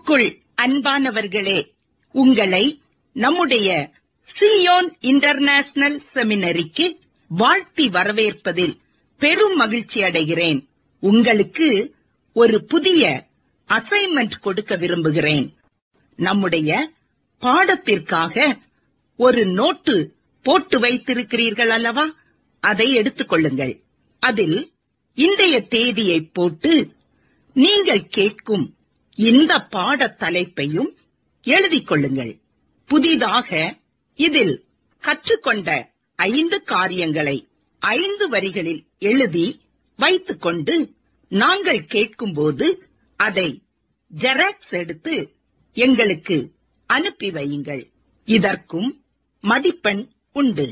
கிறிஸ்துவுக்குள் அன்பானவர்களே உங்களை நம்முடைய சியோன் இன்டர்நேஷனல் செமினரிக்கு வாழ்த்தி வரவேற்பதில் பெரும் மகிழ்ச்சி அடைகிறேன் உங்களுக்கு ஒரு புதிய அசைன்மெண்ட் கொடுக்க விரும்புகிறேன் நம்முடைய பாடத்திற்காக ஒரு நோட்டு போட்டு வைத்திருக்கிறீர்கள் அல்லவா அதை எடுத்துக்கொள்ளுங்கள் அதில் இன்றைய தேதியை போட்டு நீங்கள் கேட்கும் இந்த பாடத் தலைப்பையும் எழுதிக் கொள்ளுங்கள் புதிதாக இதில் கற்றுக்கொண்ட ஐந்து காரியங்களை ஐந்து வரிகளில் எழுதி வைத்துக்கொண்டு நாங்கள் கேட்கும்போது அதை ஜெராக்ஸ் எடுத்து எங்களுக்கு அனுப்பி வையுங்கள் இதற்கும் மதிப்பெண் உண்டு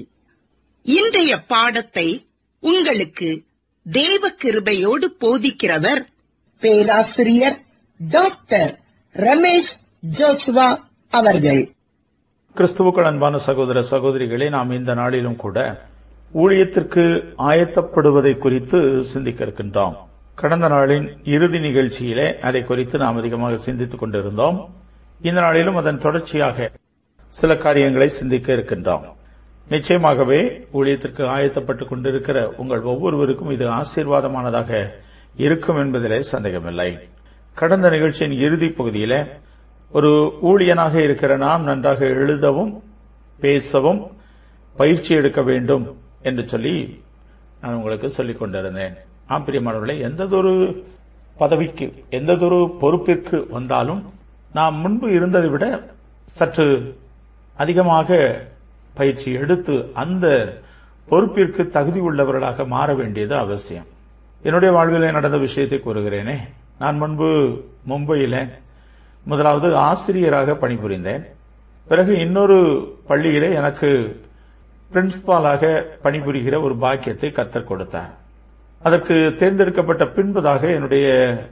இன்றைய பாடத்தை உங்களுக்கு தேவ கிருபையோடு போதிக்கிறவர் பேராசிரியர் டாக்டர் ரமேஷ் ஜோசுவா அவர்கள் கிறிஸ்துவுக்கள் அன்பான சகோதர சகோதரிகளே நாம் இந்த நாளிலும் கூட ஊழியத்திற்கு ஆயத்தப்படுவதை குறித்து சிந்திக்க இருக்கின்றோம் கடந்த நாளின் இறுதி நிகழ்ச்சியிலே அதை குறித்து நாம் அதிகமாக சிந்தித்துக் கொண்டிருந்தோம் இந்த நாளிலும் அதன் தொடர்ச்சியாக சில காரியங்களை சிந்திக்க இருக்கின்றோம் நிச்சயமாகவே ஊழியத்திற்கு ஆயத்தப்பட்டுக் கொண்டிருக்கிற உங்கள் ஒவ்வொருவருக்கும் இது ஆசீர்வாதமானதாக இருக்கும் என்பதிலே சந்தேகமில்லை கடந்த நிகழ்ச்சியின் இறுதி பகுதியில ஒரு ஊழியனாக இருக்கிற நாம் நன்றாக எழுதவும் பேசவும் பயிற்சி எடுக்க வேண்டும் என்று சொல்லி நான் உங்களுக்கு சொல்லிக் கொண்டிருந்தேன் ஆம் பிரியமானவர்களே எந்ததொரு பதவிக்கு எந்ததொரு பொறுப்பிற்கு வந்தாலும் நாம் முன்பு இருந்ததை விட சற்று அதிகமாக பயிற்சி எடுத்து அந்த பொறுப்பிற்கு தகுதி உள்ளவர்களாக மாற வேண்டியது அவசியம் என்னுடைய வாழ்வில் நடந்த விஷயத்தை கூறுகிறேனே நான் முன்பு மும்பையில முதலாவது ஆசிரியராக பணிபுரிந்தேன் பிறகு இன்னொரு பள்ளியிலே எனக்கு பிரின்சிபாலாக பணிபுரிகிற ஒரு பாக்கியத்தை கத்தர் கொடுத்தார் அதற்கு தேர்ந்தெடுக்கப்பட்ட பின்பதாக என்னுடைய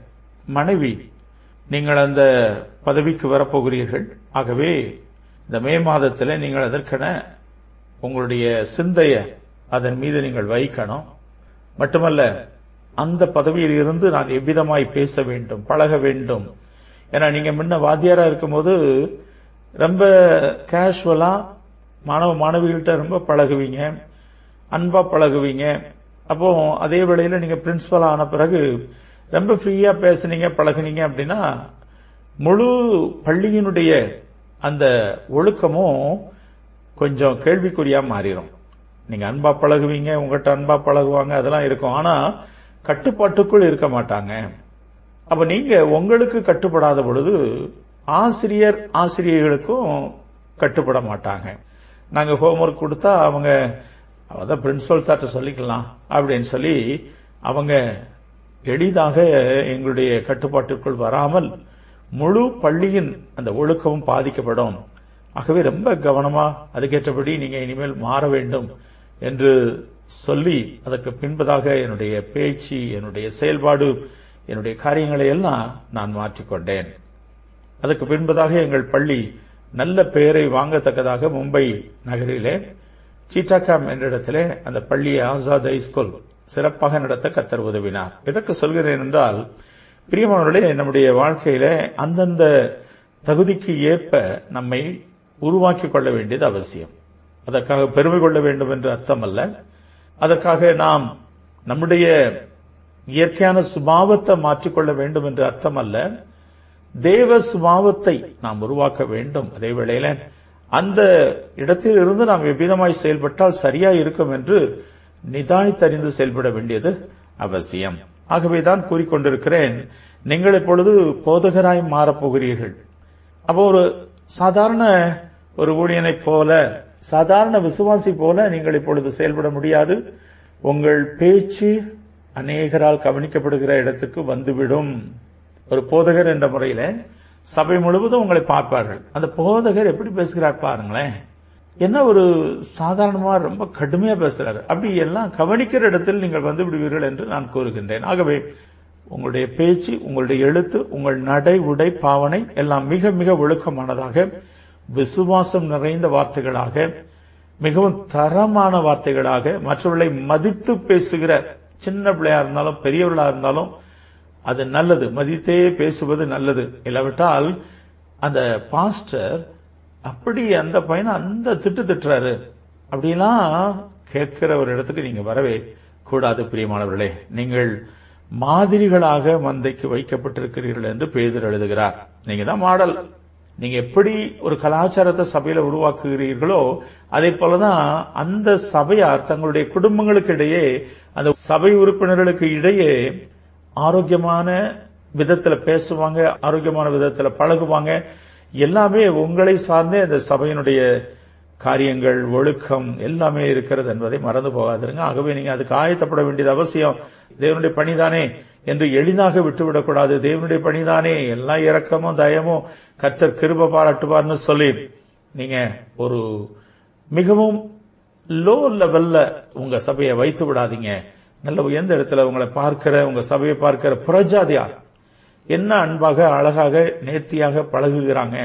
மனைவி நீங்கள் அந்த பதவிக்கு வரப்போகிறீர்கள் ஆகவே இந்த மே மாதத்தில் நீங்கள் அதற்கென உங்களுடைய சிந்தைய அதன் மீது நீங்கள் வைக்கணும் மட்டுமல்ல அந்த பதவியில் இருந்து நான் எவ்விதமாய் பேச வேண்டும் பழக வேண்டும் ஏன்னா நீங்க முன்ன வாத்தியாரா இருக்கும்போது ரொம்ப கேஷுவலா மாணவ மாணவிகள்கிட்ட ரொம்ப பழகுவீங்க அன்பா பழகுவீங்க அப்போ அதே வேளையில நீங்க பிரின்சிபல் ஆன பிறகு ரொம்ப ஃப்ரீயா பேசுனீங்க பழகுனீங்க அப்படின்னா முழு பள்ளியினுடைய அந்த ஒழுக்கமும் கொஞ்சம் கேள்விக்குறியா மாறிடும் நீங்க அன்பா பழகுவீங்க உங்ககிட்ட அன்பா பழகுவாங்க அதெல்லாம் இருக்கும் ஆனா கட்டுப்பாட்டுக்குள் இருக்க மாட்டாங்க அப்ப நீங்க உங்களுக்கு கட்டுப்படாத பொழுது ஆசிரியர் ஆசிரியர்களுக்கும் கட்டுப்பட மாட்டாங்க நாங்க ஹோம்ஒர்க் கொடுத்தா அவங்க அதான் பிரின்சிபல் சார்ட்ட சொல்லிக்கலாம் அப்படின்னு சொல்லி அவங்க எளிதாக எங்களுடைய கட்டுப்பாட்டுக்குள் வராமல் முழு பள்ளியின் அந்த ஒழுக்கமும் பாதிக்கப்படும் ஆகவே ரொம்ப கவனமா அதுக்கேற்றபடி நீங்க இனிமேல் மாற வேண்டும் என்று சொல்லி அதற்கு பின்பதாக என்னுடைய பேச்சு என்னுடைய செயல்பாடு என்னுடைய காரியங்களை எல்லாம் நான் மாற்றிக்கொண்டேன் அதற்கு பின்பதாக எங்கள் பள்ளி நல்ல பெயரை வாங்கத்தக்கதாக மும்பை நகரிலே சீட்டாகாம் என்ற இடத்திலே அந்த பள்ளியை ஆசாத் ஹைஸ்கூல் சிறப்பாக நடத்த கத்தர் உதவினார் எதற்கு சொல்கிறேன் என்றால் பிரியமானவர்களே நம்முடைய வாழ்க்கையில அந்தந்த தகுதிக்கு ஏற்ப நம்மை உருவாக்கி கொள்ள வேண்டியது அவசியம் அதற்காக பெருமை கொள்ள வேண்டும் என்று அர்த்தம் அல்ல அதற்காக நாம் நம்முடைய இயற்கையான சுபாவத்தை மாற்றிக்கொள்ள வேண்டும் என்று அர்த்தம் அல்ல தேவ சுபாவத்தை நாம் உருவாக்க வேண்டும் அதே வேளையில அந்த இடத்தில் இருந்து நாம் எவ்விதமாய் செயல்பட்டால் சரியா இருக்கும் என்று நிதானித்தறிந்து செயல்பட வேண்டியது அவசியம் ஆகவேதான் கூறிக்கொண்டிருக்கிறேன் நீங்கள் இப்பொழுது போதகராய் மாறப்போகிறீர்கள் அப்போ ஒரு சாதாரண ஒரு ஊழியனைப் போல சாதாரண விசுவாசி போல நீங்கள் இப்பொழுது செயல்பட முடியாது உங்கள் பேச்சு அநேகரால் கவனிக்கப்படுகிற இடத்துக்கு வந்துவிடும் ஒரு போதகர் என்ற முறையில சபை முழுவதும் உங்களை பார்ப்பார்கள் அந்த போதகர் எப்படி பேசுகிறார் பாருங்களேன் என்ன ஒரு சாதாரணமா ரொம்ப கடுமையா பேசுறாரு அப்படி எல்லாம் கவனிக்கிற இடத்தில் நீங்கள் வந்து விடுவீர்கள் என்று நான் கூறுகின்றேன் ஆகவே உங்களுடைய பேச்சு உங்களுடைய எழுத்து உங்கள் நடை உடை பாவனை எல்லாம் மிக மிக ஒழுக்கமானதாக விசுவாசம் நிறைந்த வார்த்தைகளாக மிகவும் தரமான வார்த்தைகளாக மற்றவர்களை மதித்து பேசுகிற சின்ன பிள்ளையா இருந்தாலும் பெரியவர்களா இருந்தாலும் அது நல்லது மதித்தே பேசுவது நல்லது இல்லாவிட்டால் அந்த பாஸ்டர் அப்படி அந்த பையனை அந்த திட்டு திட்டுறாரு அப்படிலாம் கேட்கிற ஒரு இடத்துக்கு நீங்க வரவே கூடாது பிரியமானவர்களே நீங்கள் மாதிரிகளாக மந்தைக்கு வைக்கப்பட்டிருக்கிறீர்கள் என்று பேதர் எழுதுகிறார் நீங்க தான் மாடல் நீங்க எப்படி ஒரு கலாச்சாரத்தை சபையில உருவாக்குகிறீர்களோ அதே போலதான் அந்த சபையார் தங்களுடைய குடும்பங்களுக்கு இடையே அந்த சபை உறுப்பினர்களுக்கு இடையே ஆரோக்கியமான விதத்துல பேசுவாங்க ஆரோக்கியமான விதத்துல பழகுவாங்க எல்லாமே உங்களை சார்ந்தே அந்த சபையினுடைய காரியங்கள் ஒழுக்கம் எல்லாமே இருக்கிறது என்பதை மறந்து போகாதிருங்க ஆகவே நீங்க அதுக்கு ஆயத்தப்பட வேண்டியது அவசியம் தேவனுடைய பணிதானே என்று எளிதாக விட்டுவிடக்கூடாது தேவனுடைய பணிதானே எல்லா இரக்கமும் தயமும் கர்த்தர் கிருப பாராட்டுவார்னு சொல்லி நீங்க ஒரு மிகவும் லோ லெவல்ல உங்க சபையை வைத்து விடாதீங்க நல்ல உயர்ந்த இடத்துல உங்களை பார்க்கிற உங்க சபையை பார்க்கிற புறஜாதியார் என்ன அன்பாக அழகாக நேர்த்தியாக பழகுகிறாங்க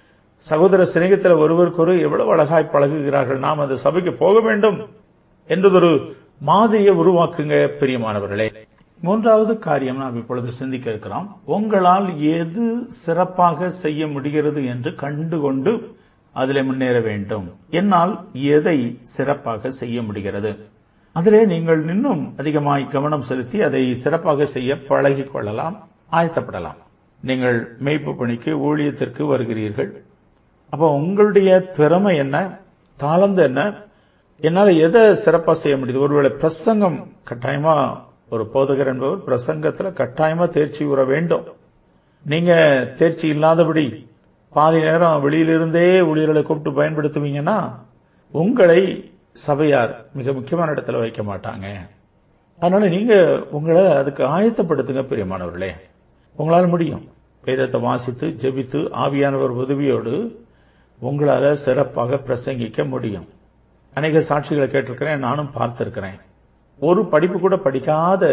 சகோதர சிநேகத்தில் ஒருவருக்கொரு எவ்வளவு அழகாய் பழகுகிறார்கள் நாம் அந்த சபைக்கு போக வேண்டும் என்றதொரு மாதிரியை உருவாக்குங்க பிரியமானவர்களே மூன்றாவது காரியம் நாம் இப்பொழுது சிந்திக்க இருக்கிறோம் உங்களால் எது சிறப்பாக செய்ய முடிகிறது என்று கண்டுகொண்டு அதிலே முன்னேற வேண்டும் என்னால் எதை சிறப்பாக செய்ய முடிகிறது அதிலே நீங்கள் இன்னும் அதிகமாய் கவனம் செலுத்தி அதை சிறப்பாக செய்ய பழகிக் கொள்ளலாம் ஆயத்தப்படலாம் நீங்கள் மேய்ப்பு பணிக்கு ஊழியத்திற்கு வருகிறீர்கள் அப்போ உங்களுடைய திறமை என்ன தாளந்து என்ன என்னால எதை சிறப்பா செய்ய முடியுது ஒருவேளை பிரசங்கம் கட்டாயமா ஒரு போதகர் என்பவர் பிரசங்கத்துல கட்டாயமா தேர்ச்சி உற வேண்டும் நீங்க தேர்ச்சி இல்லாதபடி பாதி நேரம் வெளியிலிருந்தே ஊழியர்களை கூப்பிட்டு பயன்படுத்துவீங்கன்னா உங்களை சபையார் மிக முக்கியமான இடத்துல வைக்க மாட்டாங்க அதனால நீங்க உங்களை அதுக்கு ஆயத்தப்படுத்துங்க பிரியமானவர்களே உங்களால முடியும் வேதத்தை வாசித்து ஜெபித்து ஆவியானவர் உதவியோடு உங்களால சிறப்பாக பிரசங்கிக்க முடியும் அநேக சாட்சிகளை கேட்டிருக்கிறேன் நானும் பார்த்திருக்கிறேன் ஒரு படிப்பு கூட படிக்காத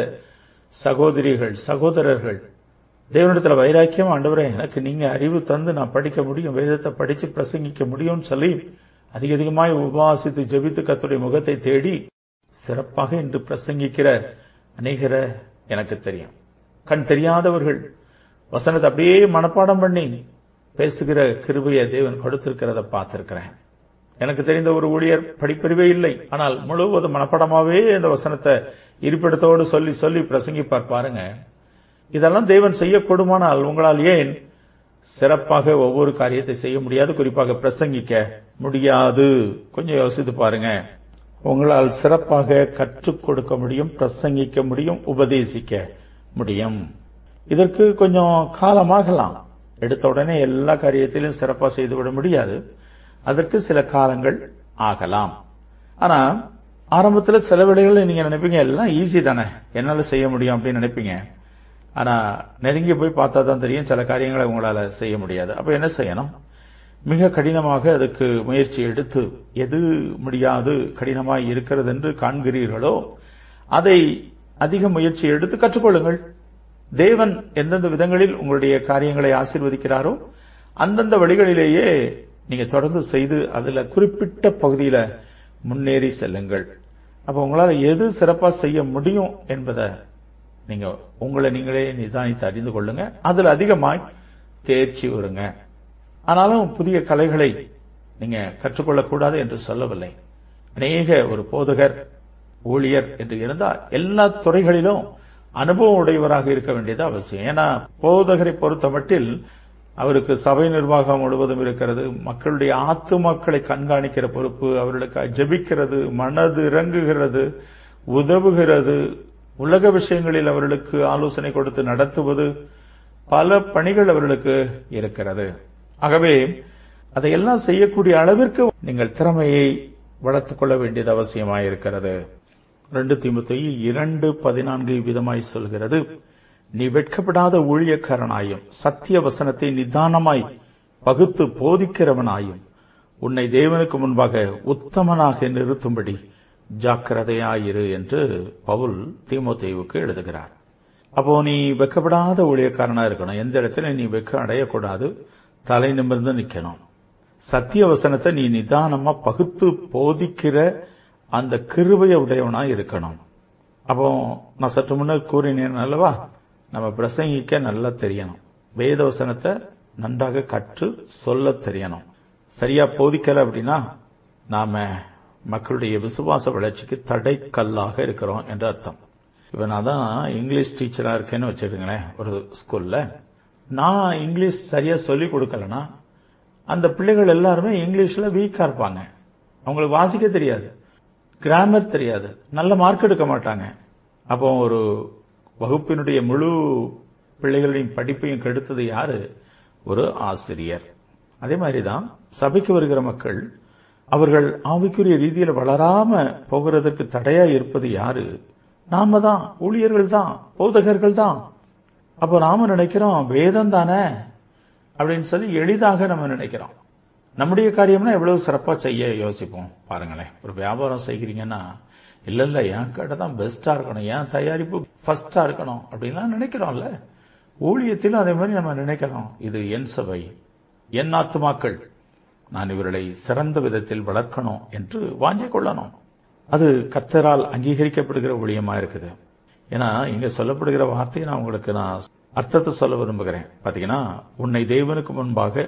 சகோதரிகள் சகோதரர்கள் தேவனிடத்துல வைராக்கியம் ஆண்டவரே எனக்கு நீங்க அறிவு தந்து நான் படிக்க முடியும் வேதத்தை படிச்சு பிரசங்கிக்க முடியும்னு சொல்லி அதிக அதிகமாய் உபவாசித்து ஜெபித்து கத்துடைய முகத்தை தேடி சிறப்பாக இன்று பிரசங்கிக்கிற அநேகரை எனக்கு தெரியும் கண் தெரியாதவர்கள் வசனத்தை அப்படியே மனப்பாடம் பண்ணி பேசுகிற கிருபையை தேவன் கொடுத்திருக்கிறத பார்த்திருக்கிறேன் எனக்கு தெரிந்த ஒரு ஊழியர் படிப்பறிவே இல்லை ஆனால் முழுவதும் மனப்படமாவே இந்த வசனத்தை இருப்பிடத்தோடு சொல்லி சொல்லி பிரசங்கிப்பார் பாருங்க இதெல்லாம் தேவன் செய்யக்கூடுமானால் உங்களால் ஏன் சிறப்பாக ஒவ்வொரு காரியத்தை செய்ய முடியாது குறிப்பாக பிரசங்கிக்க முடியாது கொஞ்சம் யோசித்து பாருங்க உங்களால் சிறப்பாக கற்றுக் கொடுக்க முடியும் பிரசங்கிக்க முடியும் உபதேசிக்க முடியும் இதற்கு கொஞ்சம் காலமாகலாம் எடுத்த உடனே எல்லா காரியத்திலும் சிறப்பா செய்துவிட முடியாது அதற்கு சில காலங்கள் ஆகலாம் ஆனா ஆரம்பத்துல சில வேலைகள் நீங்க நினைப்பீங்க எல்லாம் ஈஸி தானே என்னால செய்ய முடியும் அப்படின்னு நினைப்பீங்க ஆனா நெருங்கி போய் பார்த்தா தான் தெரியும் சில காரியங்களை உங்களால செய்ய முடியாது அப்ப என்ன செய்யணும் மிக கடினமாக அதுக்கு முயற்சி எடுத்து எது முடியாது கடினமாய் இருக்கிறது என்று காண்கிறீர்களோ அதை அதிக முயற்சி எடுத்து கற்றுக்கொள்ளுங்கள் தேவன் எந்தெந்த விதங்களில் உங்களுடைய காரியங்களை ஆசீர்வதிக்கிறாரோ அந்தந்த வழிகளிலேயே நீங்க தொடர்ந்து செய்து அதுல குறிப்பிட்ட பகுதியில முன்னேறி செல்லுங்கள் அப்ப உங்களால எது சிறப்பா செய்ய முடியும் என்பதை நீங்க உங்களை நீங்களே நிதானித்து அறிந்து கொள்ளுங்க அதுல அதிகமாய் தேர்ச்சி வருங்க ஆனாலும் புதிய கலைகளை நீங்க கற்றுக்கொள்ளக்கூடாது என்று சொல்லவில்லை அநேக ஒரு போதகர் ஊழியர் என்று இருந்தால் எல்லா துறைகளிலும் அனுபவம் உடையவராக இருக்க வேண்டியது அவசியம் ஏன்னா போதகரை பொறுத்த மட்டில் அவருக்கு சபை நிர்வாகம் முழுவதும் இருக்கிறது மக்களுடைய ஆத்து மக்களை கண்காணிக்கிற பொறுப்பு அவர்களுக்கு ஜெபிக்கிறது மனது இறங்குகிறது உதவுகிறது உலக விஷயங்களில் அவர்களுக்கு ஆலோசனை கொடுத்து நடத்துவது பல பணிகள் அவர்களுக்கு இருக்கிறது ஆகவே அதையெல்லாம் செய்யக்கூடிய அளவிற்கு நீங்கள் திறமையை வளர்த்துக் கொள்ள வேண்டியது அவசியமாயிருக்கிறது ரெண்டு திமுத்தை இரண்டு பதினான்கு விதமாய் சொல்கிறது நீ வெட்கப்படாத ஊழியக்காரனாயும் சத்திய வசனத்தை நிதானமாய் பகுத்து போதிக்கிறவனாயும் உன்னை தேவனுக்கு முன்பாக உத்தமனாக நிறுத்தும்படி ஜாக்கிரதையாயிரு என்று பவுல் தீமோத்தேவுக்கு எழுதுகிறார் அப்போ நீ வெக்கப்படாத ஊழியக்காரனா இருக்கணும் எந்த இடத்துல நீ வெக்க அடையக்கூடாது தலை நிமிர்ந்து நிக்கணும் சத்திய வசனத்தை நீ நிதானமா பகுத்து போதிக்கிற அந்த கிருபைய உடையவனா இருக்கணும் அப்போ நான் சற்று முன்னர் கூறினேன் அல்லவா நம்ம பிரசங்கிக்க நல்லா தெரியணும் வேதவசனத்தை நன்றாக கற்று சொல்ல தெரியணும் சரியா போதிக்கல அப்படின்னா நாம மக்களுடைய விசுவாச வளர்ச்சிக்கு தடைக்கல்லாக இருக்கிறோம் என்று அர்த்தம் இப்ப நான் தான் இங்கிலீஷ் டீச்சரா இருக்கேன்னு வச்சுக்கோங்களேன் ஒரு ஸ்கூல்ல நான் இங்கிலீஷ் சரியா சொல்லி கொடுக்கலனா அந்த பிள்ளைகள் எல்லாருமே இங்கிலீஷ்ல வீக்கா இருப்பாங்க அவங்களுக்கு வாசிக்க தெரியாது கிராமர் தெரியாது நல்ல மார்க் எடுக்க மாட்டாங்க அப்போ ஒரு வகுப்பினுடைய முழு பிள்ளைகளின் படிப்பையும் கெடுத்தது யாரு ஒரு ஆசிரியர் அதே மாதிரிதான் சபைக்கு வருகிற மக்கள் அவர்கள் ஆவிக்குரிய ரீதியில் வளராம போகிறதற்கு தடையா இருப்பது யாரு நாம தான் ஊழியர்கள் தான் போதகர்கள் தான் அப்போ நாம நினைக்கிறோம் வேதம் தானே அப்படின்னு சொல்லி எளிதாக நம்ம நினைக்கிறோம் நம்முடைய காரியம்னா எவ்வளவு சிறப்பா செய்ய யோசிப்போம் பாருங்களேன் ஒரு வியாபாரம் செய்கிறீங்கன்னா இல்ல இல்ல என் கடை தான் பெஸ்டா இருக்கணும் என் தயாரிப்பு ஃபர்ஸ்டா இருக்கணும் அப்படின்லாம் நினைக்கிறோம்ல ஊழியத்திலும் அதே மாதிரி நம்ம நினைக்கிறோம் இது என் சபை என் ஆத்துமாக்கள் நான் இவர்களை சிறந்த விதத்தில் வளர்க்கணும் என்று வாங்கிக் கொள்ளணும் அது கர்த்தரால் அங்கீகரிக்கப்படுகிற ஊழியமா இருக்குது ஏன்னா இங்க சொல்லப்படுகிற வார்த்தையை நான் உங்களுக்கு நான் அர்த்தத்தை சொல்ல விரும்புகிறேன் பாத்தீங்கன்னா உன்னை தேவனுக்கு முன்பாக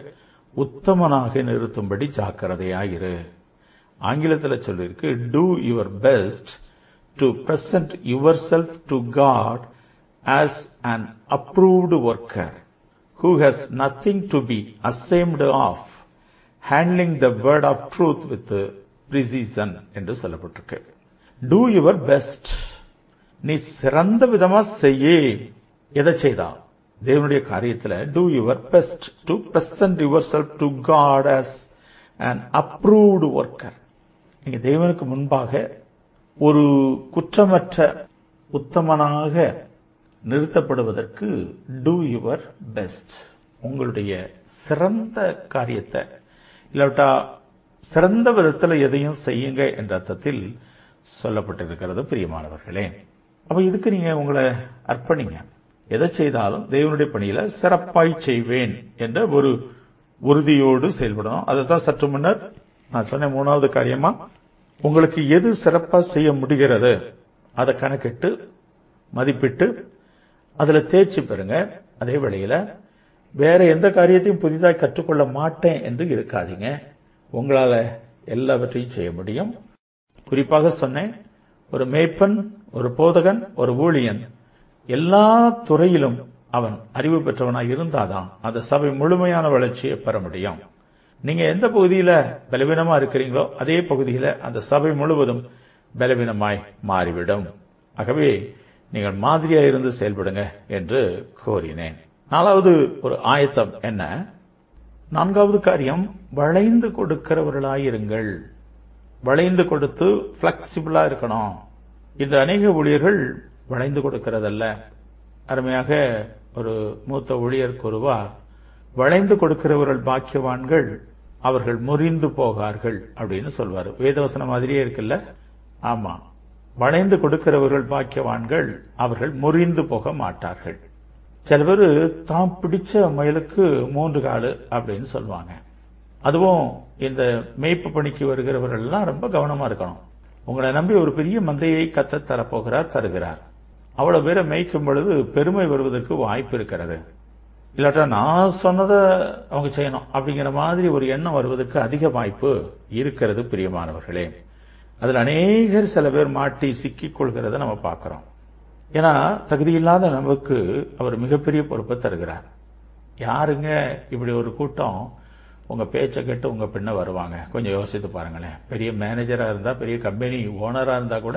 உத்தமனாக நிறுத்தும்படி ஜாக்கிரதையாயிரு ஆங்கிலத்தில் சொல்லியிருக்கு do your best to present yourself to God as an approved worker who has nothing to be ashamed of handling the word of truth with precision என்று சொல்லப்பட்டிருக்கு டூ யுவர் பெஸ்ட் நீ சிறந்த விதமா செய்ய எதை செய்தா தேவனுடைய காரியத்துல do your best to present yourself to God as an approved worker நீங்க தேவனுக்கு முன்பாக ஒரு குற்றமற்ற உத்தமனாக நிறுத்தப்படுவதற்கு டூ யுவர் பெஸ்ட் உங்களுடைய சிறந்த காரியத்தை இல்லாவிட்டா சிறந்த விதத்தில் எதையும் செய்யுங்க என்ற அர்த்தத்தில் சொல்லப்பட்டிருக்கிறது பிரியமானவர்களே அப்ப இதுக்கு நீங்க உங்களை அர்ப்பணிங்க எதை செய்தாலும் தேவனுடைய பணியில சிறப்பாய் செய்வேன் என்ற ஒரு உறுதியோடு செயல்படணும் அதை தான் சற்று முன்னர் நான் சொன்ன மூணாவது காரியமா உங்களுக்கு எது சிறப்பா செய்ய முடிகிறது அதை கணக்கிட்டு மதிப்பிட்டு அதுல தேர்ச்சி பெறுங்க அதே வேளையில வேற எந்த காரியத்தையும் புதிதாக கற்றுக்கொள்ள மாட்டேன் என்று இருக்காதீங்க உங்களால எல்லாவற்றையும் செய்ய முடியும் குறிப்பாக சொன்னேன் ஒரு மேய்ப்பன் ஒரு போதகன் ஒரு ஊழியன் எல்லா துறையிலும் அவன் அறிவு பெற்றவனாய் இருந்தாதான் அந்த சபை முழுமையான வளர்ச்சியை பெற முடியும் நீங்க எந்த பகுதியில பலவீனமா இருக்கிறீங்களோ அதே பகுதியில அந்த சபை முழுவதும் பலவீனமாய் மாறிவிடும் ஆகவே நீங்கள் மாதிரியா இருந்து செயல்படுங்க என்று கோரினேன் நாலாவது ஒரு ஆயத்தம் என்ன நான்காவது காரியம் வளைந்து கொடுக்கிறவர்களாயிருங்கள் வளைந்து கொடுத்து பிளெக்சிபிளா இருக்கணும் இன்று அநேக ஊழியர்கள் வளைந்து கொடுக்கிறதல்ல அருமையாக ஒரு மூத்த ஊழியர் கூறுவார் வளைந்து கொடுக்கிறவர்கள் பாக்கியவான்கள் அவர்கள் முறிந்து போகார்கள் அப்படின்னு சொல்வார் வேதவசனம் மாதிரியே இருக்குல்ல ஆமா வளைந்து கொடுக்கிறவர்கள் பாக்கியவான்கள் அவர்கள் முறிந்து போக மாட்டார்கள் சில பேர் தாம் பிடிச்ச முயலுக்கு மூன்று காலு அப்படின்னு சொல்லுவாங்க அதுவும் இந்த மேய்ப்பு பணிக்கு வருகிறவர்கள் எல்லாம் ரொம்ப கவனமா இருக்கணும் உங்களை நம்பி ஒரு பெரிய மந்தையை கத்த தரப்போகிறார் தருகிறார் அவ்வளவு பேரை மேய்க்கும் பொழுது பெருமை வருவதற்கு வாய்ப்பு இருக்கிறது இல்லாட்டா நான் சொன்னதை அவங்க செய்யணும் அப்படிங்கிற மாதிரி ஒரு எண்ணம் வருவதற்கு அதிக வாய்ப்பு இருக்கிறது பிரியமானவர்களே அதில் அநேகர் சில பேர் மாட்டி சிக்கிக் கொள்கிறத நம்ம பார்க்கிறோம் ஏன்னா தகுதியில்லாத நமக்கு அவர் மிகப்பெரிய பொறுப்பை தருகிறார் யாருங்க இப்படி ஒரு கூட்டம் உங்க பேச்சை கேட்டு உங்க பின்ன வருவாங்க கொஞ்சம் யோசித்து பாருங்களேன் பெரிய மேனேஜரா இருந்தா பெரிய கம்பெனி ஓனரா இருந்தா கூட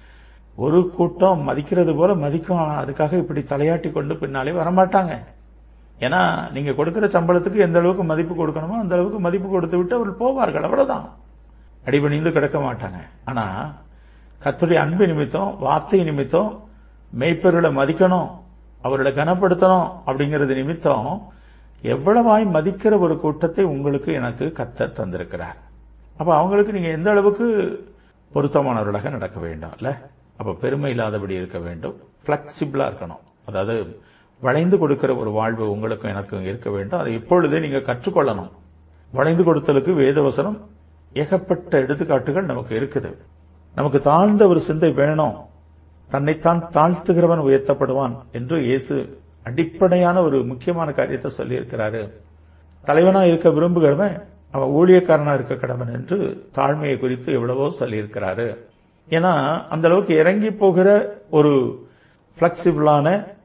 ஒரு கூட்டம் மதிக்கிறது போல மதிக்கும் ஆனா அதுக்காக இப்படி தலையாட்டி கொண்டு பின்னாலே வரமாட்டாங்க ஏன்னா நீங்க கொடுக்கிற சம்பளத்துக்கு எந்த அளவுக்கு மதிப்பு கொடுக்கணுமோ அந்த அளவுக்கு மதிப்பு கொடுத்து விட்டு அவர்கள் போவார்கள் அவ்வளவுதான் அடிபணிந்து கிடக்க மாட்டாங்க ஆனா கத்துடைய அன்பு நிமித்தம் வார்த்தை நிமித்தம் மெய்ப்பொருளை மதிக்கணும் அவர்களை கனப்படுத்தணும் அப்படிங்கிறது நிமித்தம் எவ்வளவாய் மதிக்கிற ஒரு கூட்டத்தை உங்களுக்கு எனக்கு கத்த தந்திருக்கிறார் அப்ப அவங்களுக்கு நீங்க எந்த அளவுக்கு பொருத்தமானவர்களாக நடக்க வேண்டும் இல்ல அப்ப பெருமை இல்லாதபடி இருக்க வேண்டும் பிளெக்சிபிளா இருக்கணும் அதாவது வளைந்து கொடுக்கிற ஒரு வாழ்வு உங்களுக்கும் எனக்கும் இருக்க வேண்டும் அதை இப்பொழுதே நீங்க கற்றுக்கொள்ளணும் வளைந்து கொடுத்தலுக்கு வேதவசனம் ஏகப்பட்ட எடுத்துக்காட்டுகள் நமக்கு இருக்குது நமக்கு தாழ்ந்த ஒரு சிந்தை வேணும் தன்னைத்தான் தாழ்த்துகிறவன் உயர்த்தப்படுவான் என்று இயேசு அடிப்படையான ஒரு முக்கியமான காரியத்தை சொல்லியிருக்கிறாரு தலைவனா இருக்க விரும்புகிறவன் அவன் ஊழியக்காரனா இருக்க கடவன் என்று தாழ்மையை குறித்து எவ்வளவோ சொல்லியிருக்கிறாரு ஏன்னா அந்த அளவுக்கு இறங்கி போகிற ஒரு பிளெக்சிபிளான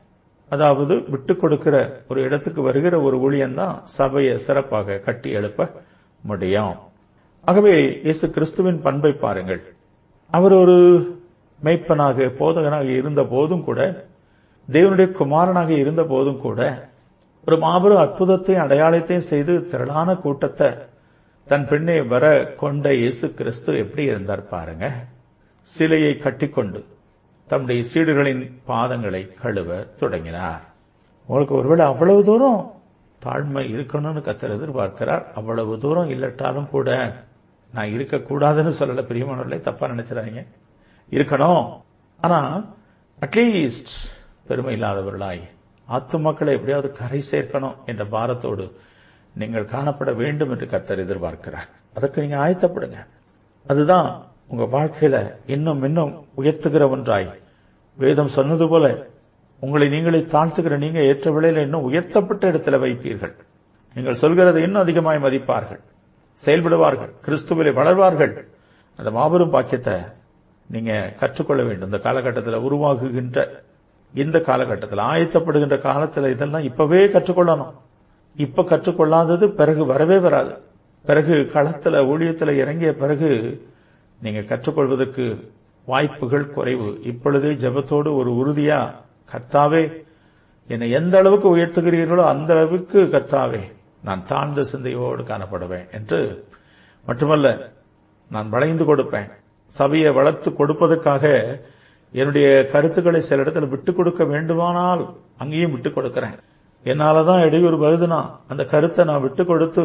அதாவது விட்டு கொடுக்கிற ஒரு இடத்துக்கு வருகிற ஒரு ஊழியன் தான் சபையை சிறப்பாக கட்டி எழுப்ப முடியும் ஆகவே இயேசு கிறிஸ்துவின் பண்பை பாருங்கள் அவர் ஒரு மெய்ப்பனாக போதகனாக இருந்த போதும் கூட தேவனுடைய குமாரனாக இருந்த போதும் கூட ஒரு மாபெரும் அற்புதத்தையும் அடையாளத்தையும் செய்து திரளான கூட்டத்தை தன் பின்னே வர கொண்ட இயேசு கிறிஸ்து எப்படி இருந்தார் பாருங்க சிலையை கட்டிக்கொண்டு தம்முடைய சீடுகளின் பாதங்களை கழுவ தொடங்கினார் உங்களுக்கு ஒருவேளை அவ்வளவு தூரம் தாழ்மை இருக்கணும்னு கத்தர் எதிர்பார்க்கிறார் அவ்வளவு தூரம் இல்லட்டாலும் கூட நான் இருக்கக்கூடாதுன்னு சொல்லல பிரியமானவர்களே தப்பா நினைச்சிடாதீங்க இருக்கணும் ஆனா அட்லீஸ்ட் பெருமை இல்லாதவர்களாய் ஆத்துமக்களை எப்படியாவது கரை சேர்க்கணும் என்ற பாரத்தோடு நீங்கள் காணப்பட வேண்டும் என்று கர்த்தர் எதிர்பார்க்கிறார் அதற்கு நீங்க ஆயத்தப்படுங்க அதுதான் உங்க வாழ்க்கையில இன்னும் இன்னும் உயர்த்துகிற ஒன்றாய் வேதம் சொன்னது போல உங்களை நீங்களே தாழ்த்துகிற நீங்க ஏற்ற விலையில இன்னும் உயர்த்தப்பட்ட இடத்துல வைப்பீர்கள் நீங்கள் சொல்கிறதை இன்னும் அதிகமாய் மதிப்பார்கள் செயல்படுவார்கள் கிறிஸ்துவிலே வளர்வார்கள் அந்த மாபெரும் பாக்கியத்தை நீங்க கற்றுக்கொள்ள வேண்டும் இந்த காலகட்டத்தில் உருவாகுகின்ற இந்த காலகட்டத்தில் ஆயத்தப்படுகின்ற காலத்தில் இதெல்லாம் இப்பவே கற்றுக்கொள்ளணும் இப்ப கற்றுக்கொள்ளாதது பிறகு வரவே வராது பிறகு களத்துல ஊழியத்துல இறங்கிய பிறகு நீங்க கற்றுக்கொள்வதற்கு வாய்ப்புகள் குறைவு இப்பொழுதே ஜெபத்தோடு ஒரு உறுதியா கர்த்தாவே என்னை எந்த அளவுக்கு உயர்த்துகிறீர்களோ அந்த அளவுக்கு கர்த்தாவே நான் தாழ்ந்த சிந்தையோடு காணப்படுவேன் என்று மட்டுமல்ல நான் வளைந்து கொடுப்பேன் சபையை வளர்த்து கொடுப்பதற்காக என்னுடைய கருத்துக்களை சில இடத்துல விட்டுக் கொடுக்க வேண்டுமானால் அங்கேயும் விட்டுக் கொடுக்கிறேன் என்னாலதான் இடையூறு வருதுன்னா அந்த கருத்தை நான் விட்டுக் கொடுத்து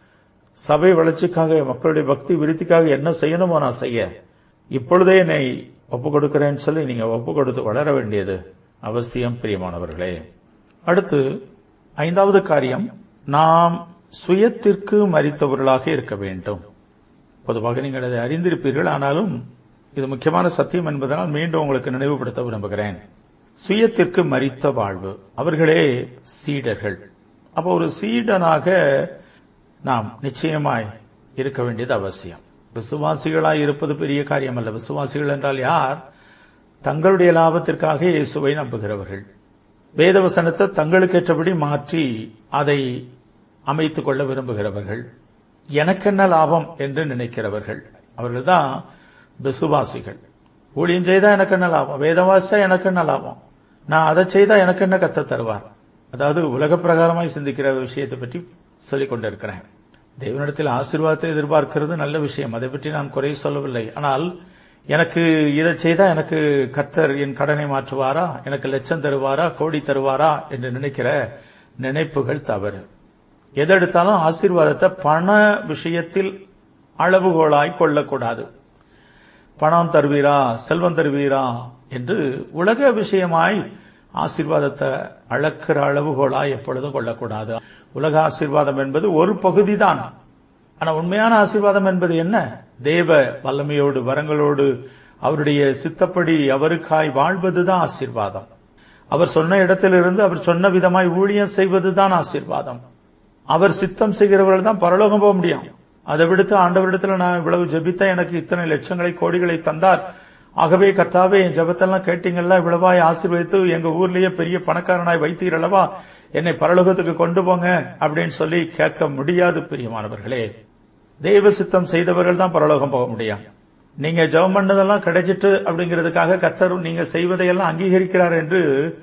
சபை வளர்ச்சிக்காக மக்களுடைய பக்தி விருத்திக்காக என்ன செய்யணுமோ நான் செய்ய இப்பொழுதே என்னை ஒப்பு கொடுக்கிறேன்னு சொல்லி நீங்க ஒப்பு கொடுத்து வளர வேண்டியது அவசியம் பிரியமானவர்களே அடுத்து ஐந்தாவது காரியம் நாம் சுயத்திற்கு மறித்தவர்களாக இருக்க வேண்டும் பொதுவாக நீங்கள் அதை அறிந்திருப்பீர்கள் ஆனாலும் இது முக்கியமான சத்தியம் என்பதனால் மீண்டும் உங்களுக்கு நினைவுபடுத்த விரும்புகிறேன் சுயத்திற்கு மறித்த வாழ்வு அவர்களே சீடர்கள் அப்போ ஒரு சீடனாக நாம் நிச்சயமாய் இருக்க வேண்டியது அவசியம் விசுவாசிகளாய் இருப்பது பெரிய காரியம் அல்ல விசுவாசிகள் என்றால் யார் தங்களுடைய லாபத்திற்காக இயேசுவை நம்புகிறவர்கள் வேதவசனத்தை தங்களுக்கேற்றபடி மாற்றி அதை அமைத்துக் கொள்ள விரும்புகிறவர்கள் எனக்கென்ன லாபம் என்று நினைக்கிறவர்கள் அவர்கள்தான் விசுவாசிகள் ஊழியம் செய்தா எனக்கு என்ன லாபம் வேதம் வாசிச்சா எனக்கு என்ன லாபம் நான் அதை செய்தா எனக்கு என்ன கத்த தருவார் அதாவது உலக பிரகாரமாய் சிந்திக்கிற விஷயத்தை பற்றி சொல்லிக் கொண்டிருக்கிறேன் தேவனிடத்தில் ஆசீர்வாதத்தை எதிர்பார்க்கிறது நல்ல விஷயம் அதை பற்றி நான் குறை சொல்லவில்லை ஆனால் எனக்கு இதை செய்தா எனக்கு கர்த்தர் என் கடனை மாற்றுவாரா எனக்கு லட்சம் தருவாரா கோடி தருவாரா என்று நினைக்கிற நினைப்புகள் தவறு எதெடுத்தாலும் ஆசீர்வாதத்தை பண விஷயத்தில் அளவுகோலாய் கொள்ளக்கூடாது பணம் தருவீரா செல்வம் தருவீரா என்று உலக விஷயமாய் ஆசீர்வாதத்தை அளக்கிற அளவுகோலாய் எப்பொழுதும் கொள்ளக்கூடாது உலக ஆசீர்வாதம் என்பது ஒரு பகுதிதான் ஆனா உண்மையான ஆசீர்வாதம் என்பது என்ன தேவ வல்லமையோடு வரங்களோடு அவருடைய சித்தப்படி அவருக்காய் வாழ்வதுதான் ஆசீர்வாதம் அவர் சொன்ன இடத்திலிருந்து அவர் சொன்ன விதமாய் ஊழியம் செய்வதுதான் ஆசீர்வாதம் அவர் சித்தம் செய்கிறவர்கள் தான் பரலோகம் போக முடியும் அதை விடுத்து ஆண்டவரிடத்துல நான் இவ்வளவு ஜெபித்த எனக்கு இத்தனை லட்சங்களை கோடிகளை தந்தார் ஆகவே கர்த்தாவே என் ஜெபத்தெல்லாம் கேட்டீங்கல்ல இவ்வளவாய் ஆசீர்வதித்து எங்க ஊர்லயே பெரிய பணக்காரனாய் வைத்தீரல்லவா என்னை பரலோகத்துக்கு கொண்டு போங்க அப்படின்னு சொல்லி கேட்க முடியாது பிரியமானவர்களே தெய்வ சித்தம் செய்தவர்கள் தான் பரலோகம் போக முடியும் நீங்க ஜெபம் பண்ணதெல்லாம் கிடைச்சிட்டு அப்படிங்கிறதுக்காக கர்த்தர் நீங்க செய்வதையெல்லாம் அங்கீகரிக்கிறார் என்று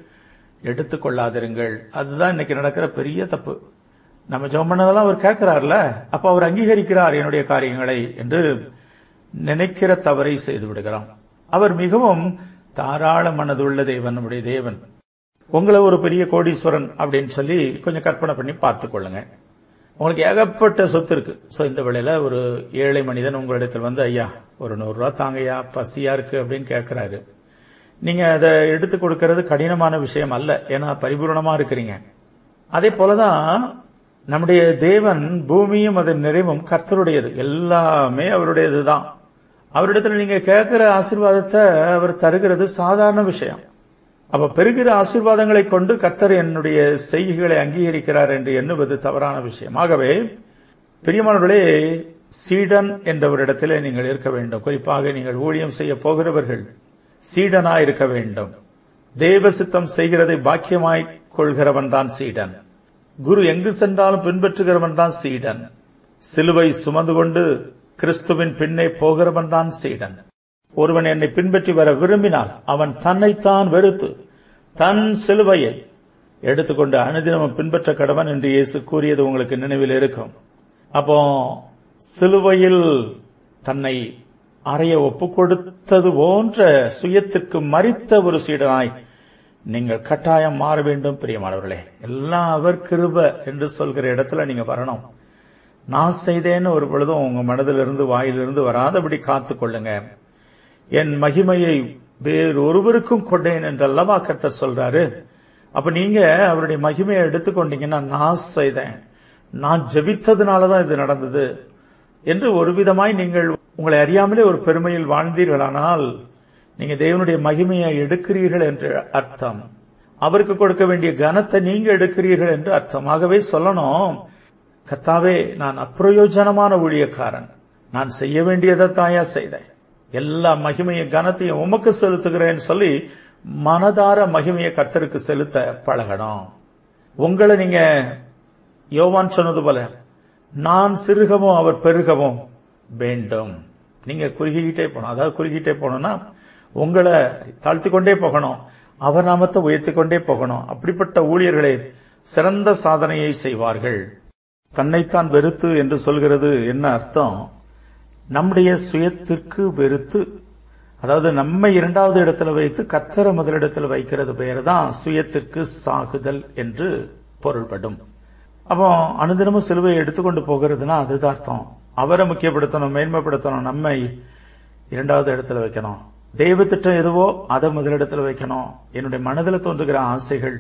எடுத்துக்கொள்ளாதிருங்கள் அதுதான் இன்னைக்கு நடக்கிற பெரிய தப்பு நம்ம ஜெபம் பண்ணதெல்லாம் அவர் கேட்கிறார்ல அப்ப அவர் அங்கீகரிக்கிறார் என்னுடைய காரியங்களை என்று நினைக்கிற தவறை செய்து விடுகிறோம் அவர் மிகவும் தாராள மனதுள்ள தேவன் நம்முடைய தேவன் உங்களை ஒரு பெரிய கோடீஸ்வரன் அப்படின்னு சொல்லி கொஞ்சம் கற்பனை பண்ணி பார்த்துக் கொள்ளுங்க உங்களுக்கு ஏகப்பட்ட சொத்து இருக்கு சோ இந்த வேளையில ஒரு ஏழை மனிதன் உங்களிடத்தில் வந்து ஐயா ஒரு நூறு ரூபா தாங்கய்யா பசியா இருக்கு அப்படின்னு கேட்கிறாரு நீங்க அதை எடுத்து கொடுக்கறது கடினமான விஷயம் அல்ல ஏன்னா பரிபூர்ணமா இருக்கிறீங்க அதே போலதான் நம்முடைய தேவன் பூமியும் அதன் நிறைவும் கர்த்தருடையது எல்லாமே அவருடையதுதான் அவரிடத்துல நீங்க கேட்கிற ஆசீர்வாதத்தை அவர் தருகிறது சாதாரண விஷயம் அப்ப பெறுகிற ஆசீர்வாதங்களை கொண்டு கர்த்தர் என்னுடைய செய்கைகளை அங்கீகரிக்கிறார் என்று எண்ணுவது தவறான விஷயம் ஆகவே பிரியமானவர்களே சீடன் என்றவரிடத்திலே நீங்கள் இருக்க வேண்டும் குறிப்பாக நீங்கள் ஊழியம் செய்ய போகிறவர்கள் சீடனா இருக்க வேண்டும் தேவ சித்தம் செய்கிறதை பாக்கியமாய் கொள்கிறவன் தான் சீடன் குரு எங்கு சென்றாலும் பின்பற்றுகிறவன் தான் சீடன் சிலுவை சுமந்து கொண்டு கிறிஸ்துவின் பின்னே போகிறவன் தான் சீடன் ஒருவன் என்னை பின்பற்றி வர விரும்பினால் அவன் தன்னைத்தான் வெறுத்து தன் சிலுவையை எடுத்துக்கொண்டு அனுதினமும் பின்பற்ற கடவன் என்று இயேசு கூறியது உங்களுக்கு நினைவில் இருக்கும் அப்போ சிலுவையில் தன்னை அறைய ஒப்பு கொடுத்தது போன்ற சுயத்திற்கு மறித்த ஒரு சீடனாய் நீங்கள் கட்டாயம் மாற வேண்டும் பிரியமானவர்களே எல்லாம் அவர் கிருப என்று சொல்கிற இடத்துல நீங்க வரணும் நான் செய்தேன்னு ஒரு பொழுதும் உங்க மனதிலிருந்து வாயிலிருந்து வராதபடி காத்துக் கொள்ளுங்க என் மகிமையை வேறு ஒருவருக்கும் கொண்டேன் என்று அல்லவா கர்த்தர் சொல்றாரு அப்ப நீங்க அவருடைய மகிமையை எடுத்துக்கொண்டீங்கன்னா நான் செய்தேன் நான் ஜெபித்ததுனாலதான் இது நடந்தது என்று ஒரு விதமாய் நீங்கள் உங்களை அறியாமலே ஒரு பெருமையில் வாழ்ந்தீர்களானால் நீங்க தேவனுடைய மகிமையை எடுக்கிறீர்கள் என்று அர்த்தம் அவருக்கு கொடுக்க வேண்டிய கனத்தை நீங்க எடுக்கிறீர்கள் என்று அர்த்தம் ஆகவே சொல்லணும் கத்தாவே நான் அப்பிரயோஜனமான ஊழியக்காரன் நான் செய்ய வேண்டியதை தாயா செய்தேன் எல்லா மகிமையும் கனத்தையும் உமக்கு செலுத்துகிறேன்னு சொல்லி மனதார மகிமையை கர்த்தருக்கு செலுத்த பழகணும் உங்களை நீங்க யோவான் சொன்னது போல நான் சிறுகவும் அவர் பெருகவும் வேண்டும் நீங்க குறுகிக்கிட்டே போகணும் அதாவது குறுகிட்டே போகணும்னா உங்களை தாழ்த்தி கொண்டே போகணும் அவர் நாமத்தை உயர்த்தி கொண்டே போகணும் அப்படிப்பட்ட ஊழியர்களே சிறந்த சாதனையை செய்வார்கள் தன்னைத்தான் வெறுத்து என்று சொல்கிறது என்ன அர்த்தம் நம்முடைய சுயத்திற்கு வெறுத்து அதாவது நம்மை இரண்டாவது இடத்துல வைத்து கத்தர முதலிடத்தில் வைக்கிறது பெயர் தான் சுயத்திற்கு சாகுதல் என்று பொருள்படும் அப்போ அனுதினமும் சிலுவையை எடுத்துக்கொண்டு போகிறதுனா அதுதான் அர்த்தம் அவரை முக்கியப்படுத்தணும் மேன்மைப்படுத்தணும் நம்மை இரண்டாவது இடத்துல வைக்கணும் தெய்வ திட்டம் எதுவோ அதை முதலிடத்துல வைக்கணும் என்னுடைய மனதில் தோன்றுகிற ஆசைகள்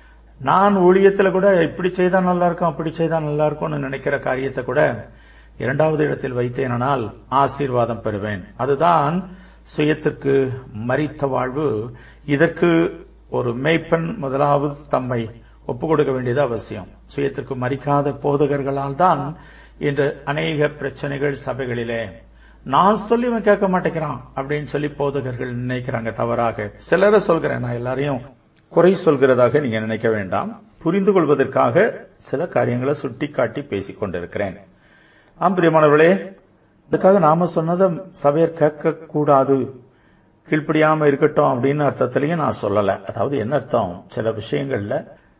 நான் ஊழியத்துல கூட இப்படி செய்தா நல்லா இருக்கும் அப்படி செய்தா நல்லா இருக்கும்னு நினைக்கிற காரியத்தை கூட இரண்டாவது இடத்தில் வைத்தேனால் ஆசீர்வாதம் பெறுவேன் அதுதான் சுயத்திற்கு மறித்த வாழ்வு இதற்கு ஒரு மெய்ப்பெண் முதலாவது தம்மை ஒப்புக் கொடுக்க வேண்டியது அவசியம் சுயத்திற்கு மறிக்காத போதகர்களால் தான் இன்று அநேக பிரச்சனைகள் சபைகளிலே நான் சொல்லி அவன் கேட்க மாட்டேங்கிறான் அப்படின்னு சொல்லி போதகர்கள் நினைக்கிறாங்க தவறாக சிலரை சொல்கிறேன் நான் எல்லாரையும் குறை சொல்கிறதாக நீங்க நினைக்க வேண்டாம் புரிந்து கொள்வதற்காக சில காரியங்களை சுட்டிக்காட்டி பேசிக் கொண்டிருக்கிறேன் ஆம் பிரியமானவர்களே அதுக்காக நாம சொன்னதை சபையர் கேட்க கூடாது கீழ்ப்படியாம இருக்கட்டும் அப்படின்னு அர்த்தத்திலையும் நான் சொல்லல அதாவது என்ன அர்த்தம் சில விஷயங்கள்ல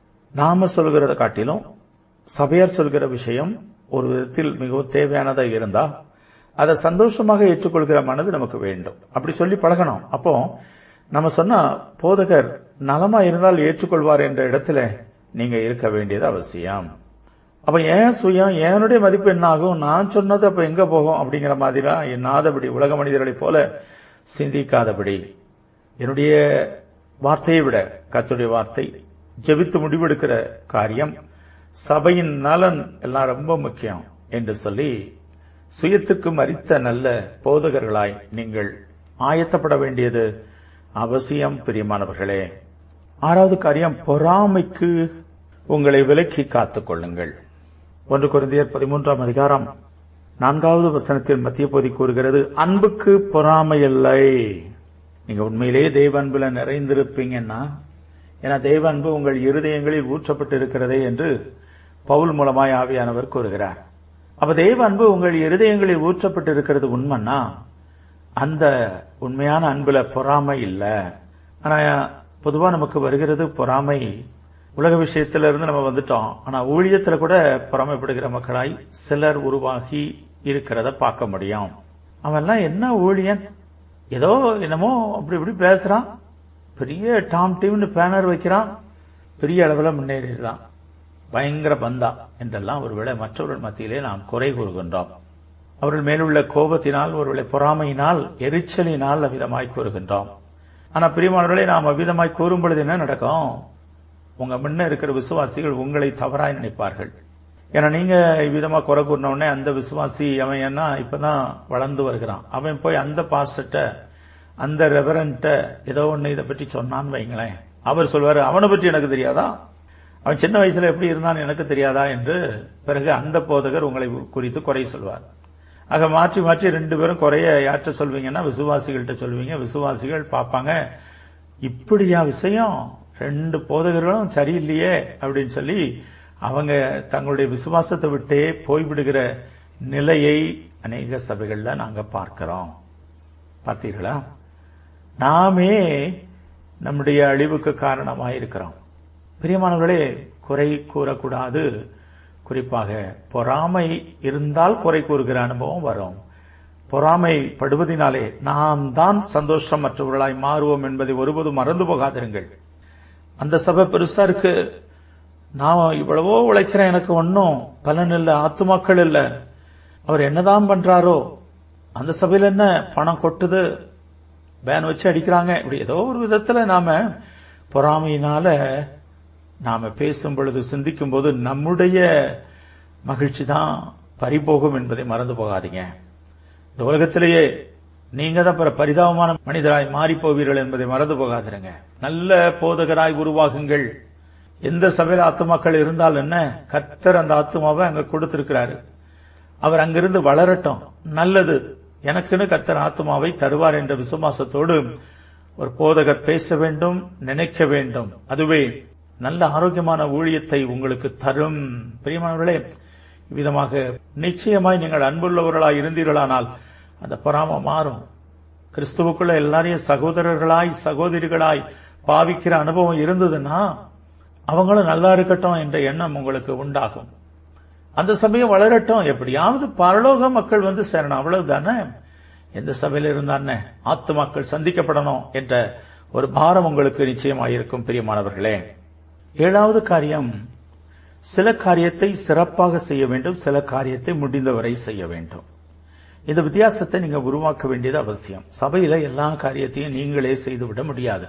நாம சொல்கிறத காட்டிலும் சபையார் சொல்கிற விஷயம் ஒரு விதத்தில் மிகவும் தேவையானதா இருந்தா அதை சந்தோஷமாக ஏற்றுக்கொள்கிற மனது நமக்கு வேண்டும் அப்படி சொல்லி பழகணும் அப்போ நம்ம சொன்னா போதகர் நலமா இருந்தால் ஏற்றுக்கொள்வார் என்ற இடத்துல நீங்க இருக்க வேண்டியது அவசியம் அப்ப ஏன் சுயம் என்னுடைய மதிப்பு என்ன ஆகும் நான் சொன்னது அப்ப எங்க போகும் அப்படிங்கிற மாதிரிலாம் எண்ணாதபடி உலக மனிதர்களைப் போல சிந்திக்காதபடி என்னுடைய வார்த்தையை விட கத்துடைய வார்த்தை ஜெபித்து முடிவெடுக்கிற காரியம் சபையின் நலன் எல்லாம் ரொம்ப முக்கியம் என்று சொல்லி சுயத்துக்கு மறித்த நல்ல போதகர்களாய் நீங்கள் ஆயத்தப்பட வேண்டியது அவசியம் பிரியமானவர்களே ஆறாவது காரியம் பொறாமைக்கு உங்களை விலக்கி காத்துக் கொள்ளுங்கள் ஒன்று குருந்தியர் பதிமூன்றாம் அதிகாரம் நான்காவது வசனத்தில் மத்திய பகுதி கூறுகிறது அன்புக்கு பொறாமை இல்லை நீங்க உண்மையிலேயே தெய்வ அன்புல நிறைந்திருப்பீங்கன்னா ஏன்னா தெய்வ அன்பு உங்கள் இருதயங்களில் ஊற்றப்பட்டு இருக்கிறதே என்று பவுல் மூலமாய் ஆவியானவர் கூறுகிறார் அப்ப தெய்வ அன்பு உங்கள் இருதயங்களில் ஊற்றப்பட்டு இருக்கிறது உண்மைன்னா அந்த உண்மையான அன்புல பொறாமை இல்ல ஆனா பொதுவா நமக்கு வருகிறது பொறாமை உலக விஷயத்துல இருந்து நம்ம வந்துட்டோம் ஆனா ஊழியத்துல கூட பொறாமைப்படுகிற மக்களாய் சிலர் உருவாகி இருக்கிறத பார்க்க முடியும் அவன்லாம் என்ன ஊழியன் ஏதோ என்னமோ அப்படி இப்படி பேசுறான் பெரிய டாம் டீம்னு பேனர் வைக்கிறான் பெரிய அளவில் முன்னேறிடுறான் பயங்கர பந்தா என்றெல்லாம் ஒருவேளை மற்றவர்கள் மத்தியிலே நாம் குறை கூறுகின்றோம் அவர்கள் மேலுள்ள கோபத்தினால் ஒருவேளை பொறாமையினால் எரிச்சலினால் அவ்விதமாய் கூறுகின்றோம் ஆனா பிரியமானவர்களே நாம் அவ்விதமாய் கூறும் பொழுது என்ன நடக்கும் உங்க முன்ன இருக்கிற விசுவாசிகள் உங்களை தவறாய் நினைப்பார்கள் ஏன்னா நீங்க இவ்விதமா குறை கூறின உடனே அந்த விசுவாசி அவன் என்ன இப்பதான் வளர்ந்து வருகிறான் அவன் போய் அந்த பாஸ்டர்ட்ட அந்த ரெவரண்ட்ட ஏதோ ஒண்ணு இதை பற்றி சொன்னான்னு வைங்களேன் அவர் சொல்வாரு அவனை பற்றி எனக்கு தெரியாதா அவன் சின்ன வயசுல எப்படி இருந்தான்னு எனக்கு தெரியாதா என்று பிறகு அந்த போதகர் உங்களை குறித்து குறை சொல்வார் ஆக மாற்றி மாற்றி ரெண்டு பேரும் குறைய யார்கிட்ட சொல்வீங்கன்னா விசுவாசிகள்கிட்ட சொல்வீங்க விசுவாசிகள் பார்ப்பாங்க இப்படியா விஷயம் ரெண்டு போதகர்களும் சரியில்லையே அப்படின்னு சொல்லி அவங்க தங்களுடைய விசுவாசத்தை விட்டே போய்விடுகிற நிலையை அநேக சபைகள்ல நாங்க பார்க்கிறோம் பார்த்தீர்களா நாமே நம்முடைய அழிவுக்கு காரணமாக இருக்கிறோம் பிரியமானவர்களே குறை கூறக்கூடாது குறிப்பாக பொறாமை இருந்தால் குறை கூறுகிற அனுபவம் வரும் பொறாமை படுவதினாலே நாம் தான் சந்தோஷம் மற்றவர்களாய் மாறுவோம் என்பதை ஒருபோதும் மறந்து போகாதிருங்கள் அந்த சபை பெருசா இருக்கு நான் இவ்வளவோ உழைக்கிறேன் எனக்கு ஒன்னும் பலன் இல்ல ஆத்துமாக்கள் இல்ல அவர் என்னதான் பண்றாரோ அந்த சபையில என்ன பணம் கொட்டுது பேன் வச்சு அடிக்கிறாங்க இப்படி ஏதோ ஒரு விதத்துல நாம பொறாமையினால நாம பேசும் பொழுது சிந்திக்கும் போது நம்முடைய மகிழ்ச்சி தான் பறிபோகும் என்பதை மறந்து போகாதீங்க இந்த உலகத்திலேயே நீங்க தான் பிற பரிதாபமான மனிதராய் மாறி போவீர்கள் என்பதை மறந்து போகாதிருங்க நல்ல போதகராய் உருவாகுங்கள் எந்த சபையில ஆத்துமாக்கள் இருந்தால் என்ன கர்த்தர் அந்த ஆத்துமாவை அங்க கொடுத்திருக்கிறாரு அவர் அங்கிருந்து வளரட்டும் நல்லது எனக்குன்னு கர்த்தர் ஆத்துமாவை தருவார் என்ற விசுவாசத்தோடு ஒரு போதகர் பேச வேண்டும் நினைக்க வேண்டும் அதுவே நல்ல ஆரோக்கியமான ஊழியத்தை உங்களுக்கு தரும் பிரியமானவர்களே விதமாக நிச்சயமாய் நீங்கள் அன்புள்ளவர்களாய் இருந்தீர்களானால் அந்த பொறாம மாறும் கிறிஸ்துவுக்குள்ள எல்லாரையும் சகோதரர்களாய் சகோதரிகளாய் பாவிக்கிற அனுபவம் இருந்ததுன்னா அவங்களும் நல்லா இருக்கட்டும் என்ற எண்ணம் உங்களுக்கு உண்டாகும் அந்த சமயம் வளரட்டும் எப்படியாவது பரலோக மக்கள் வந்து சேரணும் அவ்வளவுதானே எந்த சபையில இருந்தானே ஆத்துமாக்கள் சந்திக்கப்படணும் என்ற ஒரு பாரம் உங்களுக்கு நிச்சயமாயிருக்கும் பிரியமானவர்களே ஏழாவது காரியம் சில காரியத்தை சிறப்பாக செய்ய வேண்டும் சில காரியத்தை முடிந்தவரை செய்ய வேண்டும் இந்த வித்தியாசத்தை நீங்க உருவாக்க வேண்டியது அவசியம் சபையில எல்லா காரியத்தையும் நீங்களே செய்துவிட முடியாது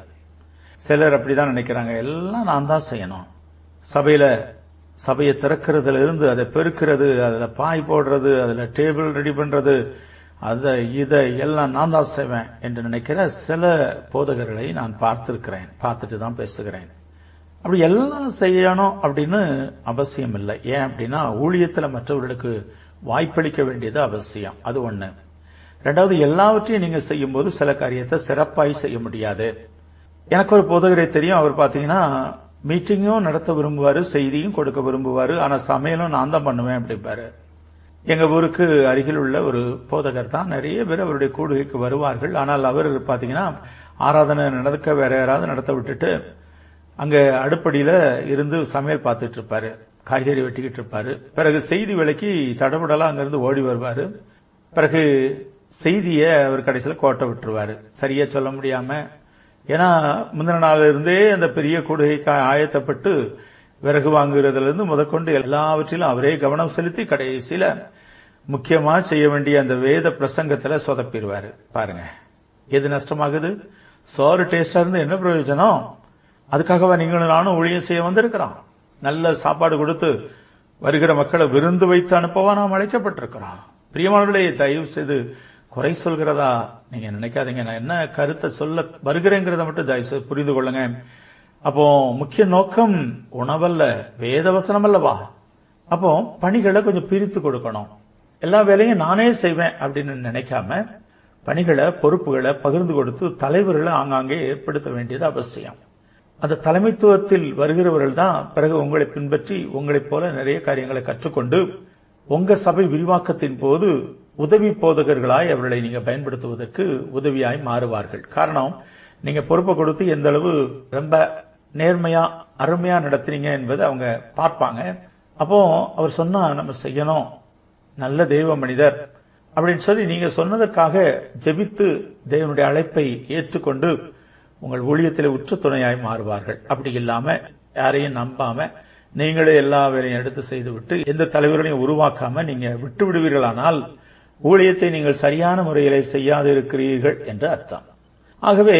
சிலர் அப்படிதான் நினைக்கிறாங்க எல்லாம் நான் தான் செய்யணும் சபையில சபையை திறக்கிறதுல இருந்து அதை பெருக்கிறது அதுல பாய் போடுறது அதுல டேபிள் ரெடி பண்றது அதை இதை எல்லாம் நான் தான் செய்வேன் என்று நினைக்கிற சில போதகர்களை நான் பார்த்திருக்கிறேன் பார்த்துட்டு தான் பேசுகிறேன் அப்படி எல்லாம் செய்யணும் அப்படின்னு அவசியம் இல்லை ஏன் அப்படின்னா ஊழியத்துல மற்றவர்களுக்கு வாய்ப்பளிக்க வேண்டியது அவசியம் அது ஒண்ணு ரெண்டாவது எல்லாவற்றையும் நீங்க செய்யும் போது சில காரியத்தை சிறப்பாய் செய்ய முடியாது எனக்கு ஒரு போதகரை தெரியும் அவர் பாத்தீங்கன்னா மீட்டிங்கும் நடத்த விரும்புவாரு செய்தியும் கொடுக்க விரும்புவாரு ஆனா சமையலும் நான் தான் பண்ணுவேன் அப்படிப்பாரு எங்க ஊருக்கு அருகில் உள்ள ஒரு போதகர் தான் நிறைய பேர் அவருடைய கூடுகைக்கு வருவார்கள் ஆனால் அவர் பாத்தீங்கன்னா ஆராதனை நடக்க வேற யாராவது நடத்த விட்டுட்டு அங்க அடுப்படியில இருந்து சமையல் பார்த்துட்டு இருப்பாரு காய்கறி வெட்டிக்கிட்டு இருப்பாரு பிறகு செய்தி விலைக்கு தடபுடலா அங்கிருந்து ஓடி வருவாரு பிறகு செய்திய அவர் கடைசியில கோட்டை விட்டுருவாரு சரியா சொல்ல முடியாம ஏன்னா முந்தின நாள்ல இருந்தே அந்த பெரிய கூடுகைக்கு ஆயத்தப்பட்டு விறகு வாங்குறதுல இருந்து முதற்கொண்டு எல்லாவற்றிலும் அவரே கவனம் செலுத்தி கடைசியில முக்கியமா செய்ய வேண்டிய அந்த வேத பிரசங்கத்துல சொதப்பிடுவாரு பாருங்க எது நஷ்டமாகுது சோறு டேஸ்டா இருந்து என்ன பிரயோஜனம் அதுக்காகவா நீங்களும் நானும் ஊழியம் செய்ய வந்திருக்கிறோம் நல்ல சாப்பாடு கொடுத்து வருகிற மக்களை விருந்து வைத்து அனுப்பவா நாம் அழைக்கப்பட்டிருக்கிறோம் பிரியமானவர்களே தயவு செய்து குறை சொல்கிறதா நீங்க நினைக்காதீங்க நான் என்ன கருத்தை சொல்ல வருகிறேங்கிறத மட்டும் தயவு செய்து புரிந்து கொள்ளுங்க அப்போ முக்கிய நோக்கம் உணவல்ல வேத வசனம் அல்லவா அப்போ பணிகளை கொஞ்சம் பிரித்து கொடுக்கணும் எல்லா வேலையும் நானே செய்வேன் அப்படின்னு நினைக்காம பணிகளை பொறுப்புகளை பகிர்ந்து கொடுத்து தலைவர்களை ஆங்காங்கே ஏற்படுத்த வேண்டியது அவசியம் அந்த தலைமைத்துவத்தில் வருகிறவர்கள் தான் பிறகு உங்களை பின்பற்றி உங்களைப் போல நிறைய காரியங்களை கற்றுக்கொண்டு உங்க சபை விரிவாக்கத்தின் போது உதவி போதகர்களாய் அவர்களை நீங்க பயன்படுத்துவதற்கு உதவியாய் மாறுவார்கள் காரணம் நீங்க பொறுப்பை கொடுத்து எந்த அளவு ரொம்ப நேர்மையா அருமையா நடத்துறீங்க என்பதை அவங்க பார்ப்பாங்க அப்போ அவர் சொன்னா நம்ம செய்யணும் நல்ல தெய்வ மனிதர் அப்படின்னு சொல்லி நீங்க சொன்னதற்காக ஜெபித்து தேவனுடைய அழைப்பை ஏற்றுக்கொண்டு உங்கள் ஊழியத்தில் உற்ற துணையாய் மாறுவார்கள் அப்படி இல்லாம யாரையும் நம்பாம நீங்களே எல்லா வேலையும் எடுத்து செய்துவிட்டு எந்த தலைவர்களையும் உருவாக்காம நீங்க விட்டு விடுவீர்களானால் ஊழியத்தை நீங்கள் சரியான முறையிலே செய்யாது இருக்கிறீர்கள் என்று அர்த்தம் ஆகவே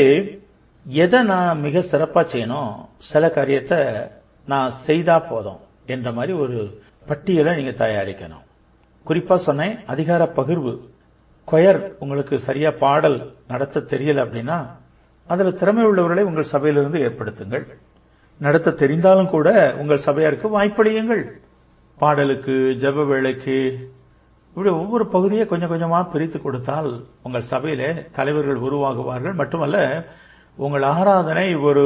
எதை நான் மிக சிறப்பா செய்யணும் சில காரியத்தை நான் செய்தா போதும் என்ற மாதிரி ஒரு பட்டியலை நீங்க தயாரிக்கணும் குறிப்பா சொன்னேன் அதிகார பகிர்வு கொயர் உங்களுக்கு சரியா பாடல் நடத்த தெரியல அப்படின்னா அதுல திறமை உள்ளவர்களை உங்கள் சபையிலிருந்து ஏற்படுத்துங்கள் நடத்த தெரிந்தாலும் கூட உங்கள் சபையாருக்கு வாய்ப்பளியுங்கள் பாடலுக்கு ஜெப வேலைக்கு இப்படி ஒவ்வொரு பகுதியை கொஞ்சம் கொஞ்சமா பிரித்து கொடுத்தால் உங்கள் சபையிலே தலைவர்கள் உருவாகுவார்கள் மட்டுமல்ல உங்கள் ஆராதனை ஒரு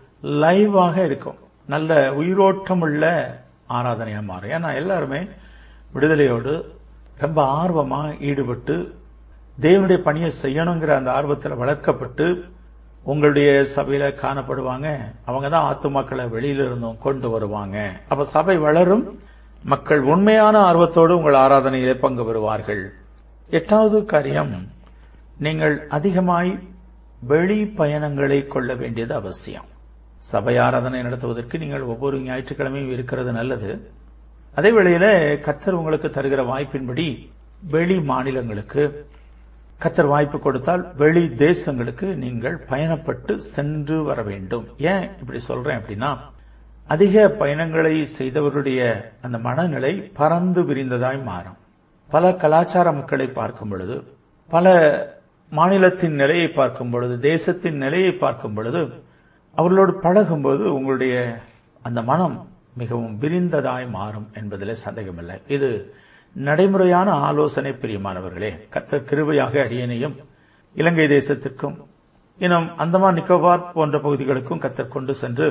லைவாக இருக்கும் நல்ல உயிரோட்டமுள்ள ஆராதனையா மாறும் ஏன்னா எல்லாருமே விடுதலையோடு ரொம்ப ஆர்வமா ஈடுபட்டு தேவனுடைய பணியை செய்யணுங்கிற அந்த ஆர்வத்தில் வளர்க்கப்பட்டு உங்களுடைய சபையில காணப்படுவாங்க அவங்க தான் ஆத்துமாக்களை வெளியில இருந்தும் கொண்டு வருவாங்க அப்ப சபை வளரும் மக்கள் உண்மையான ஆர்வத்தோடு உங்கள் ஆராதனையிலே பங்கு பெறுவார்கள் எட்டாவது காரியம் நீங்கள் அதிகமாய் வெளி பயணங்களை கொள்ள வேண்டியது அவசியம் சபை ஆராதனை நடத்துவதற்கு நீங்கள் ஒவ்வொரு ஞாயிற்றுக்கிழமையும் இருக்கிறது நல்லது அதே வேளையில கத்தர் உங்களுக்கு தருகிற வாய்ப்பின்படி வெளி மாநிலங்களுக்கு கத்தர் வாய்ப்பு கொடுத்தால் வெளி தேசங்களுக்கு நீங்கள் பயணப்பட்டு சென்று வர வேண்டும் ஏன் இப்படி சொல்றேன் அப்படின்னா அதிக பயணங்களை செய்தவருடைய அந்த மனநிலை பறந்து விரிந்ததாய் மாறும் பல கலாச்சார மக்களை பார்க்கும் பொழுது பல மாநிலத்தின் நிலையை பார்க்கும் பொழுது தேசத்தின் நிலையை பார்க்கும் பொழுது அவர்களோடு பழகும்போது உங்களுடைய அந்த மனம் மிகவும் விரிந்ததாய் மாறும் என்பதிலே சந்தேகமில்லை இது நடைமுறையான ஆலோசனை பிரியமானவர்களே கத்த கிருபையாக அடியனையும் இலங்கை தேசத்திற்கும் இன்னும் அந்தமான் நிக்கோபார் போன்ற பகுதிகளுக்கும் கத்தர் கொண்டு சென்று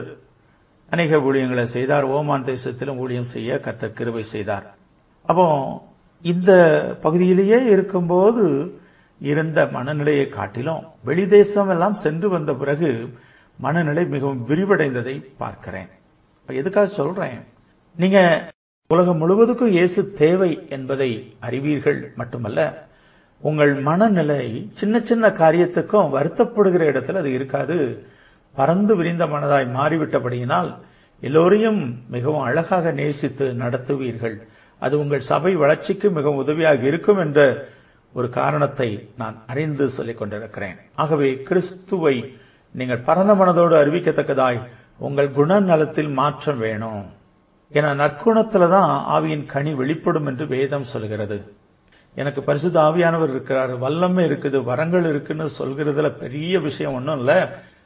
அநேக ஊழியங்களை செய்தார் ஓமான் தேசத்திலும் ஊழியம் செய்ய கத்தர் கிருபை செய்தார் அப்போ இந்த பகுதியிலேயே இருக்கும்போது இருந்த மனநிலையை காட்டிலும் வெளிதேசம் எல்லாம் சென்று வந்த பிறகு மனநிலை மிகவும் விரிவடைந்ததை பார்க்கிறேன் எதுக்காக சொல்றேன் நீங்க உலகம் முழுவதுக்கும் இயேசு தேவை என்பதை அறிவீர்கள் மட்டுமல்ல உங்கள் மனநிலை சின்ன சின்ன காரியத்துக்கும் வருத்தப்படுகிற இடத்துல அது இருக்காது பறந்து விரிந்த மனதாய் மாறிவிட்டபடியினால் எல்லோரையும் மிகவும் அழகாக நேசித்து நடத்துவீர்கள் அது உங்கள் சபை வளர்ச்சிக்கு மிகவும் உதவியாக இருக்கும் என்ற ஒரு காரணத்தை நான் அறிந்து சொல்லிக் கொண்டிருக்கிறேன் ஆகவே கிறிஸ்துவை நீங்கள் பரந்த மனதோடு அறிவிக்கத்தக்கதாய் உங்கள் குணநலத்தில் மாற்றம் வேணும் என நற்குணத்துல தான் ஆவியின் கனி வெளிப்படும் என்று வேதம் சொல்கிறது எனக்கு பரிசுத்த ஆவியானவர் இருக்கிறார் வல்லமை இருக்குது வரங்கள் இருக்குன்னு சொல்கிறதுல பெரிய விஷயம் ஒன்றும் இல்ல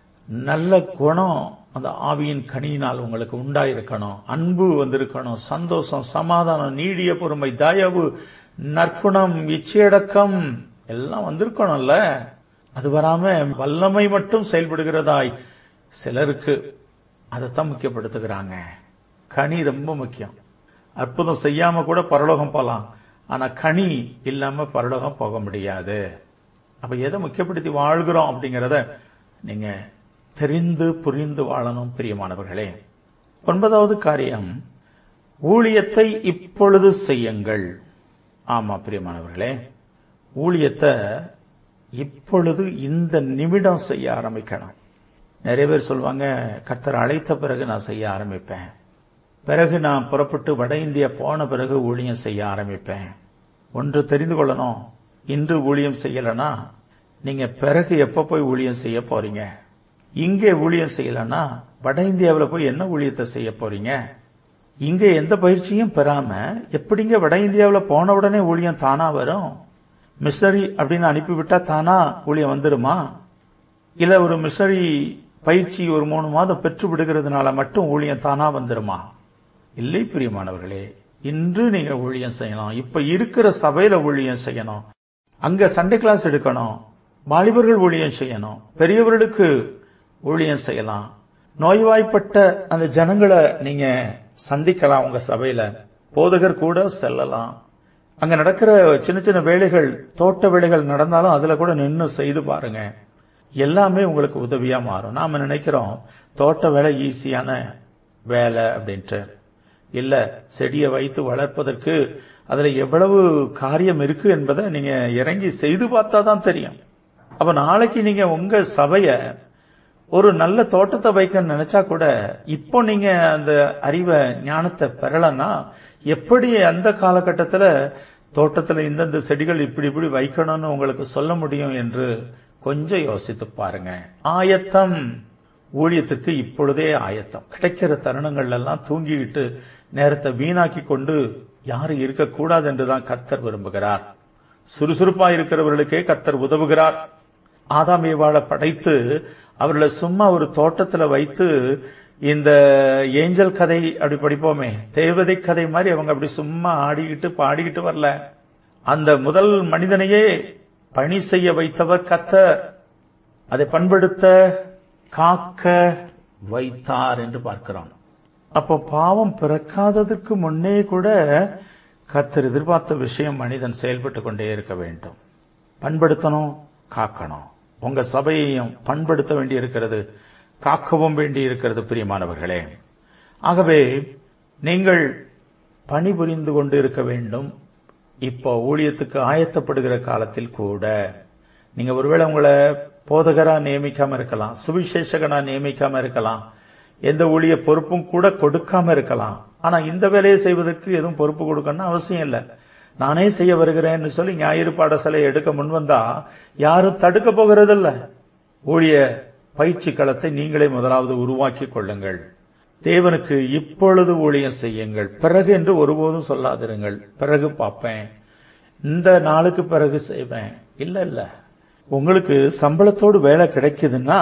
நல்ல குணம் அந்த ஆவியின் கனியினால் உங்களுக்கு உண்டாயிருக்கணும் அன்பு வந்திருக்கணும் சந்தோஷம் சமாதானம் நீடிய பொறுமை தயவு நற்குணம் இச்சையடக்கம் எல்லாம் வந்திருக்கணும்ல அது வராம வல்லமை மட்டும் செயல்படுகிறதாய் சிலருக்கு அதைத்தான் முக்கியப்படுத்துகிறாங்க கனி ரொம்ப முக்கியம் அற்புதம் செய்யாம கூட பரலோகம் போலாம் ஆனா கனி இல்லாம பரலோகம் போக முடியாது அப்ப எதை முக்கியப்படுத்தி வாழ்கிறோம் அப்படிங்கறத நீங்க தெரிந்து புரிந்து வாழணும் பிரியமானவர்களே ஒன்பதாவது காரியம் ஊழியத்தை இப்பொழுது செய்யுங்கள் ஆமா பிரியமானவர்களே ஊழியத்தை இப்பொழுது இந்த நிமிடம் செய்ய ஆரம்பிக்கணும் நிறைய பேர் சொல்லுவாங்க கத்தர் அழைத்த பிறகு நான் செய்ய ஆரம்பிப்பேன் பிறகு நான் புறப்பட்டு வட இந்தியா போன பிறகு ஊழியம் செய்ய ஆரம்பிப்பேன் ஒன்று தெரிந்து கொள்ளணும் இன்று ஊழியம் செய்யலனா நீங்க பிறகு எப்ப போய் ஊழியம் செய்ய போறீங்க இங்கே ஊழியம் செய்யலனா வட இந்தியாவில் போய் என்ன ஊழியத்தை செய்ய போறீங்க இங்க எந்த பயிற்சியும் பெறாம எப்படிங்க வட இந்தியாவில் போன உடனே ஊழியம் தானா வரும் மிஷனரி அப்படின்னு அனுப்பிவிட்டா தானா ஊழியம் வந்துருமா இல்ல ஒரு மிஷனரி பயிற்சி ஒரு மூணு மாதம் பெற்று விடுகிறதுனால மட்டும் ஊழியம் தானா வந்துருமா இல்லை பிரியமானவர்களே இன்று நீங்க ஊழியம் செய்யணும் இப்ப இருக்கிற சபையில ஊழியம் செய்யணும் அங்க சண்டே கிளாஸ் எடுக்கணும் வாலிபர்கள் ஊழியம் செய்யணும் பெரியவர்களுக்கு ஊழியம் செய்யலாம் நோய்வாய்ப்பட்ட அந்த ஜனங்களை நீங்க சந்திக்கலாம் உங்க சபையில போதகர் கூட செல்லலாம் அங்க நடக்கிற சின்ன சின்ன வேலைகள் தோட்ட வேலைகள் நடந்தாலும் அதுல கூட நின்று செய்து பாருங்க எல்லாமே உங்களுக்கு உதவியா மாறும் நாம நினைக்கிறோம் தோட்ட வேலை ஈஸியான வேலை அப்படின்ட்டு இல்ல செடியை வைத்து வளர்ப்பதற்கு அதுல எவ்வளவு காரியம் இருக்கு என்பதை நீங்க இறங்கி செய்து பார்த்தா தான் தெரியும் அப்ப நாளைக்கு நீங்க உங்க சபைய ஒரு நல்ல தோட்டத்தை வைக்க நினைச்சா கூட இப்போ நீங்க அந்த அறிவை ஞானத்தை பெறலன்னா எப்படி அந்த காலகட்டத்துல தோட்டத்துல இந்தந்த செடிகள் இப்படி இப்படி வைக்கணும்னு உங்களுக்கு சொல்ல முடியும் என்று கொஞ்சம் யோசித்து பாருங்க ஆயத்தம் ஊழியத்திற்கு இப்பொழுதே ஆயத்தம் கிடைக்கிற தருணங்கள் எல்லாம் தூங்கிவிட்டு நேரத்தை வீணாக்கி கொண்டு யாரும் இருக்கக்கூடாது என்றுதான் கர்த்தர் விரும்புகிறார் சுறுசுறுப்பா இருக்கிறவர்களுக்கே கர்த்தர் உதவுகிறார் ஆதாம் ஏவாளை படைத்து அவர்களை சும்மா ஒரு தோட்டத்துல வைத்து இந்த ஏஞ்சல் கதை அப்படி படிப்போமே தேவதை கதை மாதிரி அவங்க அப்படி சும்மா ஆடிக்கிட்டு பாடிக்கிட்டு வரல அந்த முதல் மனிதனையே பணி செய்ய வைத்தவர் கர்த்தர் அதை பண்படுத்த காக்க வைத்தார் என்று பார்க்கிறோம் அப்போ பாவம் பிறக்காததற்கு முன்னே கூட கர்த்தர் எதிர்பார்த்த விஷயம் மனிதன் செயல்பட்டு கொண்டே இருக்க வேண்டும் பண்படுத்தணும் காக்கணும் உங்க சபையையும் பண்படுத்த வேண்டி இருக்கிறது காக்கவும் வேண்டி இருக்கிறது பிரியமானவர்களே ஆகவே நீங்கள் பணிபுரிந்து கொண்டு இருக்க வேண்டும் இப்போ ஊழியத்துக்கு ஆயத்தப்படுகிற காலத்தில் கூட நீங்க ஒருவேளை உங்களை போதகரா நியமிக்காம இருக்கலாம் சுவிசேஷகனா நியமிக்காம இருக்கலாம் எந்த ஊழிய பொறுப்பும் கூட கொடுக்காம இருக்கலாம் ஆனா இந்த வேலையை செய்வதற்கு எதுவும் பொறுப்பு கொடுக்கணும்னு அவசியம் இல்லை நானே செய்ய வருகிறேன்னு சொல்லி ஞாயிறு பாடசாலை எடுக்க முன்வந்தா யாரும் தடுக்க போகிறதில்ல ஊழிய பயிற்சி களத்தை நீங்களே முதலாவது உருவாக்கி கொள்ளுங்கள் தேவனுக்கு இப்பொழுது ஊழியம் செய்யுங்கள் பிறகு என்று ஒருபோதும் சொல்லாதிருங்கள் பிறகு பார்ப்பேன் இந்த நாளுக்கு பிறகு செய்வேன் இல்ல இல்ல உங்களுக்கு சம்பளத்தோடு வேலை கிடைக்குதுன்னா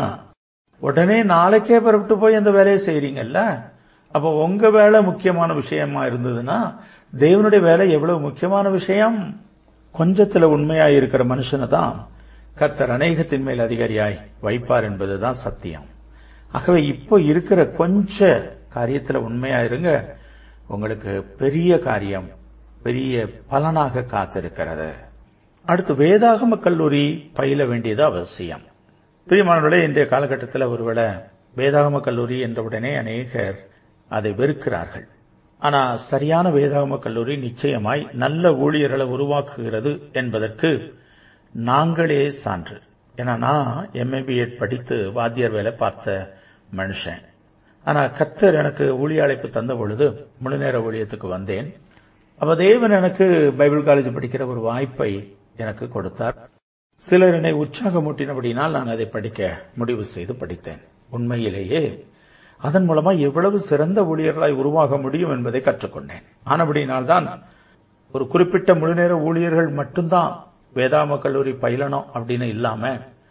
உடனே நாளைக்கே புறப்பட்டு போய் அந்த வேலையை செய்றீங்கல்ல அப்போ உங்க வேலை முக்கியமான விஷயமா இருந்ததுன்னா தேவனுடைய வேலை எவ்வளவு முக்கியமான விஷயம் கொஞ்சத்துல உண்மையா இருக்கிற மனுஷனை தான் கர்த்தர் அநேகத்தின் மேல் அதிகாரியாய் வைப்பார் என்பதுதான் சத்தியம் ஆகவே இப்போ இருக்கிற கொஞ்ச காரியத்துல உண்மையா இருங்க உங்களுக்கு பெரிய காரியம் பெரிய பலனாக காத்திருக்கிறது அடுத்து வேதாகம கல்லூரி பயில வேண்டியது அவசியம் பிரியமானவர்களே இன்றைய காலகட்டத்தில் ஒருவேளை வேதாகம கல்லூரி என்றவுடனே அநேகர் அதை வெறுக்கிறார்கள் ஆனா சரியான வேதாகம கல்லூரி நிச்சயமாய் நல்ல ஊழியர்களை உருவாக்குகிறது என்பதற்கு நாங்களே சான்று ஏன்னா நான் எம்ஏபிஎட் படித்து வாத்தியார் வேலை பார்த்த மனுஷன் ஆனா கத்தர் எனக்கு ஊழிய அழைப்பு தந்த பொழுது முழு நேர ஊழியத்துக்கு வந்தேன் அப்ப தேவன் எனக்கு பைபிள் காலேஜ் படிக்கிற ஒரு வாய்ப்பை எனக்கு கொடுத்தார் சிலர் என்னை உற்சாகமூட்டினபடினால் நான் அதை படிக்க முடிவு செய்து படித்தேன் உண்மையிலேயே அதன் மூலமா எவ்வளவு சிறந்த ஊழியர்களாய் உருவாக முடியும் என்பதை கற்றுக்கொண்டேன் ஆனபடினால்தான் ஒரு குறிப்பிட்ட முழுநேர ஊழியர்கள் மட்டும்தான் வேதாம கல்லூரி பயிலணும் அப்படின்னு இல்லாம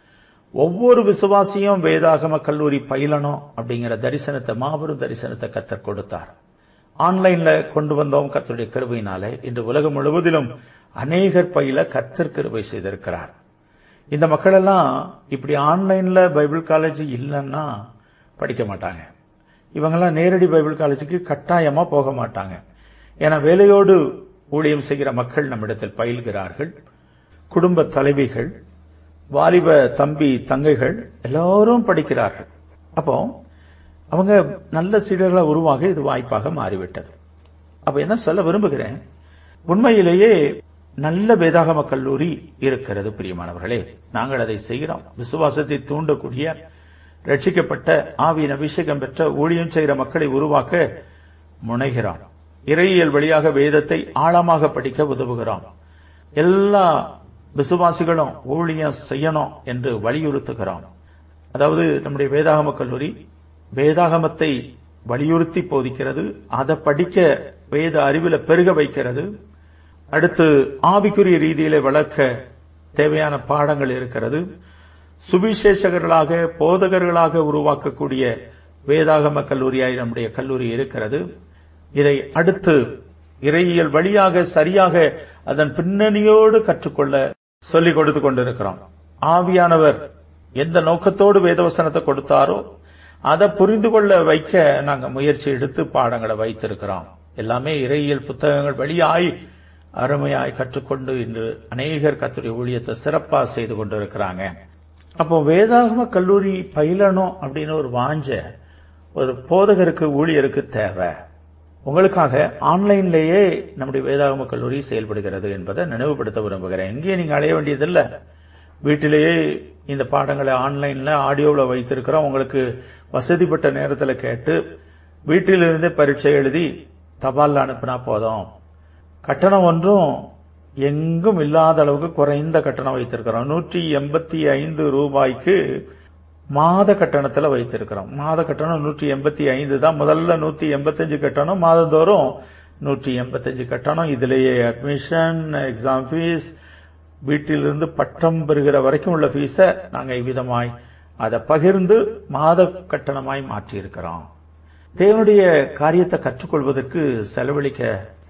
ஒவ்வொரு விசுவாசியும் வேதாகம கல்லூரி பயிலணும் அப்படிங்கிற தரிசனத்தை மாபெரும் தரிசனத்தை கத்தர் கொடுத்தார் ஆன்லைன்ல கொண்டு வந்தோம் கத்தருடைய கிருபையினாலே இன்று உலகம் முழுவதிலும் அநேகர் பயில கத்தர் கிருபை செய்திருக்கிறார் இந்த மக்கள் எல்லாம் இப்படி ஆன்லைன்ல பைபிள் காலேஜ் இல்லைன்னா படிக்க மாட்டாங்க இவங்கெல்லாம் நேரடி பைபிள் காலேஜுக்கு கட்டாயமா போக மாட்டாங்க ஏன்னா வேலையோடு ஊழியம் செய்கிற மக்கள் நம்மிடத்தில் பயில்கிறார்கள் குடும்ப தலைவிகள் வாலிப தம்பி தங்கைகள் எல்லாரும் படிக்கிறார்கள் அப்போ அவங்க நல்ல சீடர்களை உருவாக இது வாய்ப்பாக மாறிவிட்டது அப்ப என்ன சொல்ல விரும்புகிறேன் உண்மையிலேயே நல்ல வேதாகம கல்லூரி இருக்கிறது பிரியமானவர்களே நாங்கள் அதை செய்கிறோம் விசுவாசத்தை தூண்டக்கூடிய ரட்சிக்கப்பட்ட ஆவியின் அபிஷேகம் பெற்ற ஊழியம் செய்கிற மக்களை உருவாக்க முனைகிறோம் இறையியல் வழியாக வேதத்தை ஆழமாக படிக்க உதவுகிறோம் எல்லா விசுவாசிகளும் ஊழியம் செய்யணும் என்று வலியுறுத்துகிறோம் அதாவது நம்முடைய வேதாகம கல்லூரி வேதாகமத்தை வலியுறுத்தி போதிக்கிறது அதை படிக்க வேத அறிவில பெருக வைக்கிறது அடுத்து ஆவிக்குரிய ரீதியில வளர்க்க தேவையான பாடங்கள் இருக்கிறது சுவிசேஷகர்களாக போதகர்களாக உருவாக்கக்கூடிய வேதாகம கல்லூரியாய் நம்முடைய கல்லூரி இருக்கிறது இதை அடுத்து இறையியல் வழியாக சரியாக அதன் பின்னணியோடு கற்றுக்கொள்ள சொல்லிக் கொடுத்து கொண்டிருக்கிறோம் ஆவியானவர் எந்த நோக்கத்தோடு வேதவசனத்தை கொடுத்தாரோ அதை புரிந்து கொள்ள வைக்க நாங்க முயற்சி எடுத்து பாடங்களை வைத்திருக்கிறோம் எல்லாமே இறையியல் புத்தகங்கள் வழியாய் அருமையாய் கற்றுக்கொண்டு இன்று அநேகர் கத்துடைய ஊழியத்தை சிறப்பா செய்து கொண்டிருக்கிறாங்க அப்போ வேதாகம கல்லூரி பயிலணும் அப்படின்னு ஒரு வாஞ்ச ஒரு போதகருக்கு ஊழியருக்கு தேவை உங்களுக்காக ஆன்லைன்லேயே நம்முடைய வேதாகம கல்லூரி செயல்படுகிறது என்பதை நினைவுபடுத்த விரும்புகிறேன் எங்கேயும் நீங்க அலைய வேண்டியதில்லை வீட்டிலேயே இந்த பாடங்களை ஆன்லைன்ல ஆடியோவில் வைத்திருக்கிறோம் உங்களுக்கு வசதிப்பட்ட நேரத்தில் கேட்டு வீட்டிலிருந்தே பரீட்சை எழுதி தபால் அனுப்பினா போதும் கட்டணம் ஒன்றும் எங்கும் இல்லாத அளவுக்கு குறைந்த கட்டணம் வைத்திருக்கிறோம் நூற்றி எண்பத்தி ஐந்து ரூபாய்க்கு மாத கட்டணத்துல வைத்திருக்கிறோம் மாத கட்டணம் நூற்றி எண்பத்தி ஐந்து தான் முதல்ல நூத்தி எண்பத்தஞ்சு கட்டணம் மாதந்தோறும் நூற்றி எண்பத்தஞ்சு கட்டணம் இதுலேயே அட்மிஷன் எக்ஸாம் ஃபீஸ் வீட்டிலிருந்து பட்டம் பெறுகிற வரைக்கும் உள்ள ஃபீஸை நாங்கள் இவ்விதமாய் அதை பகிர்ந்து மாத கட்டணமாய் மாற்றியிருக்கிறோம் தேவனுடைய காரியத்தை கற்றுக்கொள்வதற்கு செலவழிக்க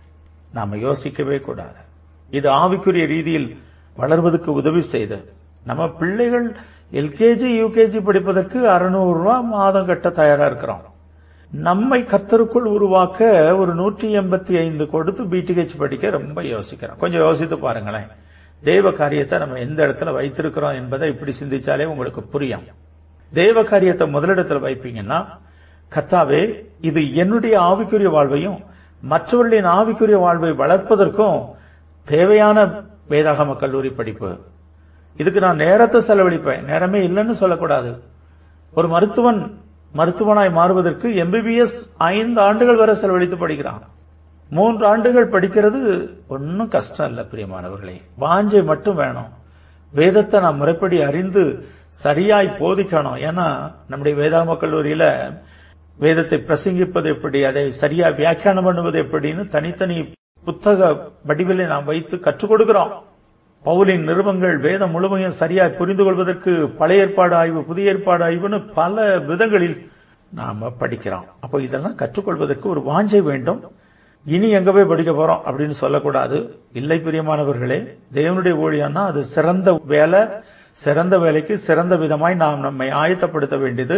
நாம யோசிக்கவே கூடாது இது ஆவிக்குரிய ரீதியில் வளர்வதற்கு உதவி செய்து நம்ம பிள்ளைகள் எல்கேஜி யூகேஜி படிப்பதற்கு அறுநூறு ரூபாய் மாதம் கட்ட தயாரா இருக்கிறோம் நம்மை கத்தருக்குள் உருவாக்க ஒரு நூற்றி எண்பத்தி ஐந்து கொடுத்து பிடிஹெச் படிக்க ரொம்ப யோசிக்கிறோம் கொஞ்சம் யோசித்து பாருங்களேன் தேவ காரியத்தை நம்ம எந்த இடத்துல வைத்திருக்கிறோம் என்பதை இப்படி சிந்திச்சாலே உங்களுக்கு புரியும் தேவ காரியத்தை முதலிடத்துல வைப்பீங்கன்னா கத்தாவே இது என்னுடைய ஆவிக்குரிய வாழ்வையும் மற்றவர்களின் ஆவிக்குரிய வாழ்வை வளர்ப்பதற்கும் தேவையான வேதாகம கல்லூரி படிப்பு இதுக்கு நான் நேரத்தை செலவழிப்பேன் நேரமே இல்லைன்னு சொல்லக்கூடாது ஒரு மருத்துவன் மருத்துவனாய் மாறுவதற்கு எம்பிபிஎஸ் ஐந்து ஆண்டுகள் வரை செலவழித்து படிக்கிறான் மூன்று ஆண்டுகள் படிக்கிறது ஒன்னும் கஷ்டம் இல்ல பிரியமானவர்களே வாஞ்சை மட்டும் வேணும் வேதத்தை நான் முறைப்படி அறிந்து சரியாய் போதிக்கணும் ஏன்னா நம்முடைய வேதாம கல்லூரியில வேதத்தை பிரசங்கிப்பது எப்படி அதை சரியா வியாக்கியானம் பண்ணுவது எப்படின்னு தனித்தனி புத்தக வடிவிலை நாம் வைத்து கற்றுக் கொடுக்கிறோம் பவுலின் நிருபங்கள் வேதம் முழுமையும் சரியாய் புரிந்து கொள்வதற்கு பழைய ஏற்பாடு ஆய்வு புதிய ஏற்பாடு ஆய்வுன்னு பல விதங்களில் நாம படிக்கிறோம் அப்போ இதெல்லாம் கற்றுக்கொள்வதற்கு ஒரு வாஞ்சை வேண்டும் இனி எங்க போய் படிக்க போறோம் அப்படின்னு சொல்லக்கூடாது இல்லை பிரியமானவர்களே தேவனுடைய ஊழியம்னா அது சிறந்த வேலை சிறந்த வேலைக்கு சிறந்த விதமாய் நாம் நம்மை ஆயத்தப்படுத்த வேண்டியது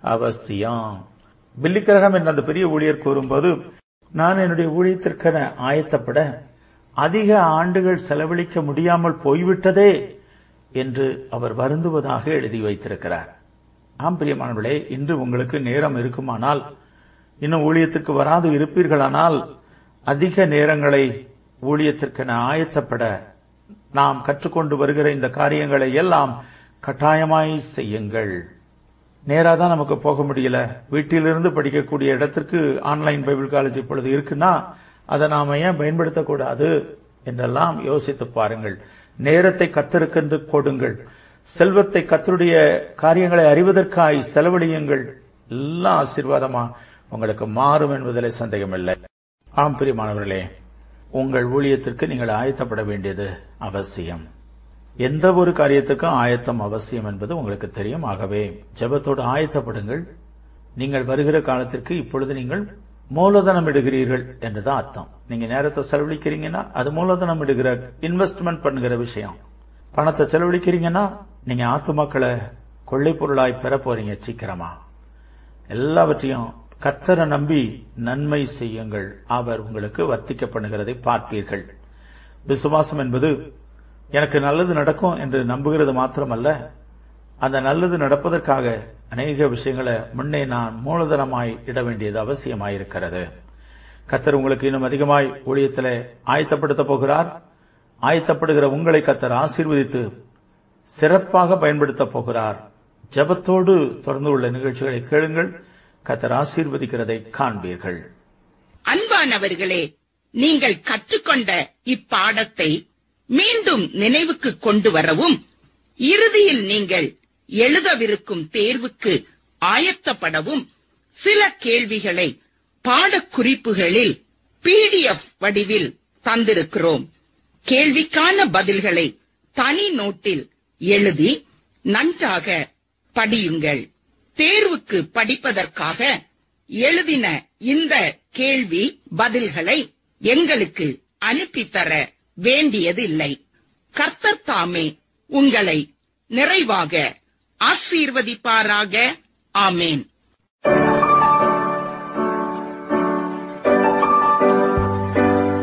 அவசியம் பில்லிக்கிரகம் என்ற அந்த பெரிய ஊழியர் கூறும்போது நான் என்னுடைய ஊழியத்திற்கென ஆயத்தப்பட அதிக ஆண்டுகள் செலவழிக்க முடியாமல் போய்விட்டதே என்று அவர் வருந்துவதாக எழுதி வைத்திருக்கிறார் ஆம் பிரியமானவர்களே இன்று உங்களுக்கு நேரம் இருக்குமானால் இன்னும் ஊழியத்திற்கு வராது இருப்பீர்களானால் அதிக நேரங்களை ஊழியத்திற்கென ஆயத்தப்பட நாம் கற்றுக்கொண்டு வருகிற இந்த காரியங்களை எல்லாம் கட்டாயமாய் செய்யுங்கள் நேரா தான் நமக்கு போக முடியல வீட்டிலிருந்து படிக்கக்கூடிய இடத்திற்கு ஆன்லைன் பைபிள் காலேஜ் இப்பொழுது இருக்குன்னா அதை நாம ஏன் பயன்படுத்தக்கூடாது என்றெல்லாம் யோசித்து பாருங்கள் நேரத்தை கத்தருக்கென்று கொடுங்கள் செல்வத்தை கத்தருடைய காரியங்களை அறிவதற்காய் செலவழியுங்கள் எல்லாம் ஆசீர்வாதமா உங்களுக்கு மாறும் என்பதில் சந்தேகமில்லை ஆம் பிரியமானவர்களே உங்கள் ஊழியத்திற்கு நீங்கள் ஆயத்தப்பட வேண்டியது அவசியம் எந்த ஒரு காரியத்துக்கும் ஆயத்தம் அவசியம் என்பது உங்களுக்கு தெரியும் ஆகவே ஜெபத்தோடு ஆயத்தப்படுங்கள் நீங்கள் வருகிற காலத்திற்கு இப்பொழுது நீங்கள் மூலதனம் இடுகிறீர்கள் என்றுதான் அர்த்தம் நீங்க நேரத்தை செலவழிக்கிறீங்கன்னா அது மூலதனம் இடுகிற இன்வெஸ்ட்மெண்ட் பண்ணுகிற விஷயம் பணத்தை செலவழிக்கிறீங்கன்னா நீங்க ஆத்துமாக்களை கொள்ளை பொருளாய் பெற போறீங்க சீக்கிரமா எல்லாவற்றையும் கத்தரை நம்பி நன்மை செய்யுங்கள் அவர் உங்களுக்கு வர்த்திக்க பண்ணுகிறதை பார்ப்பீர்கள் விசுவாசம் என்பது எனக்கு நல்லது நடக்கும் என்று நம்புகிறது மாத்திரமல்ல அந்த நல்லது நடப்பதற்காக அநேக விஷயங்களை முன்னே நான் மூலதனமாய் இட வேண்டியது அவசியமாயிருக்கிறது கத்தர் உங்களுக்கு இன்னும் அதிகமாய் ஊழியத்தில் ஆயத்தப்படுத்த போகிறார் ஆயத்தப்படுகிற உங்களை கத்தர் ஆசீர்வதித்து சிறப்பாக பயன்படுத்த போகிறார் ஜபத்தோடு தொடர்ந்து உள்ள நிகழ்ச்சிகளை கேளுங்கள் கத்தர் ஆசீர்வதிக்கிறதை காண்பீர்கள் அன்பானவர்களே நீங்கள் கற்றுக்கொண்ட இப்பாடத்தை மீண்டும் நினைவுக்கு கொண்டு வரவும் இறுதியில் நீங்கள் எழுதவிருக்கும் தேர்வுக்கு ஆயத்தப்படவும் சில கேள்விகளை பாடக்குறிப்புகளில் பிடிஎஃப் வடிவில் தந்திருக்கிறோம் கேள்விக்கான பதில்களை தனி நோட்டில் எழுதி நன்றாக படியுங்கள் தேர்வுக்கு படிப்பதற்காக எழுதின இந்த கேள்வி பதில்களை எங்களுக்கு அனுப்பித்தர வேண்டியதில்லை கர்த்தர் தாமே உங்களை நிறைவாக ஆசீர்வதிப்பாராக ஆமேன்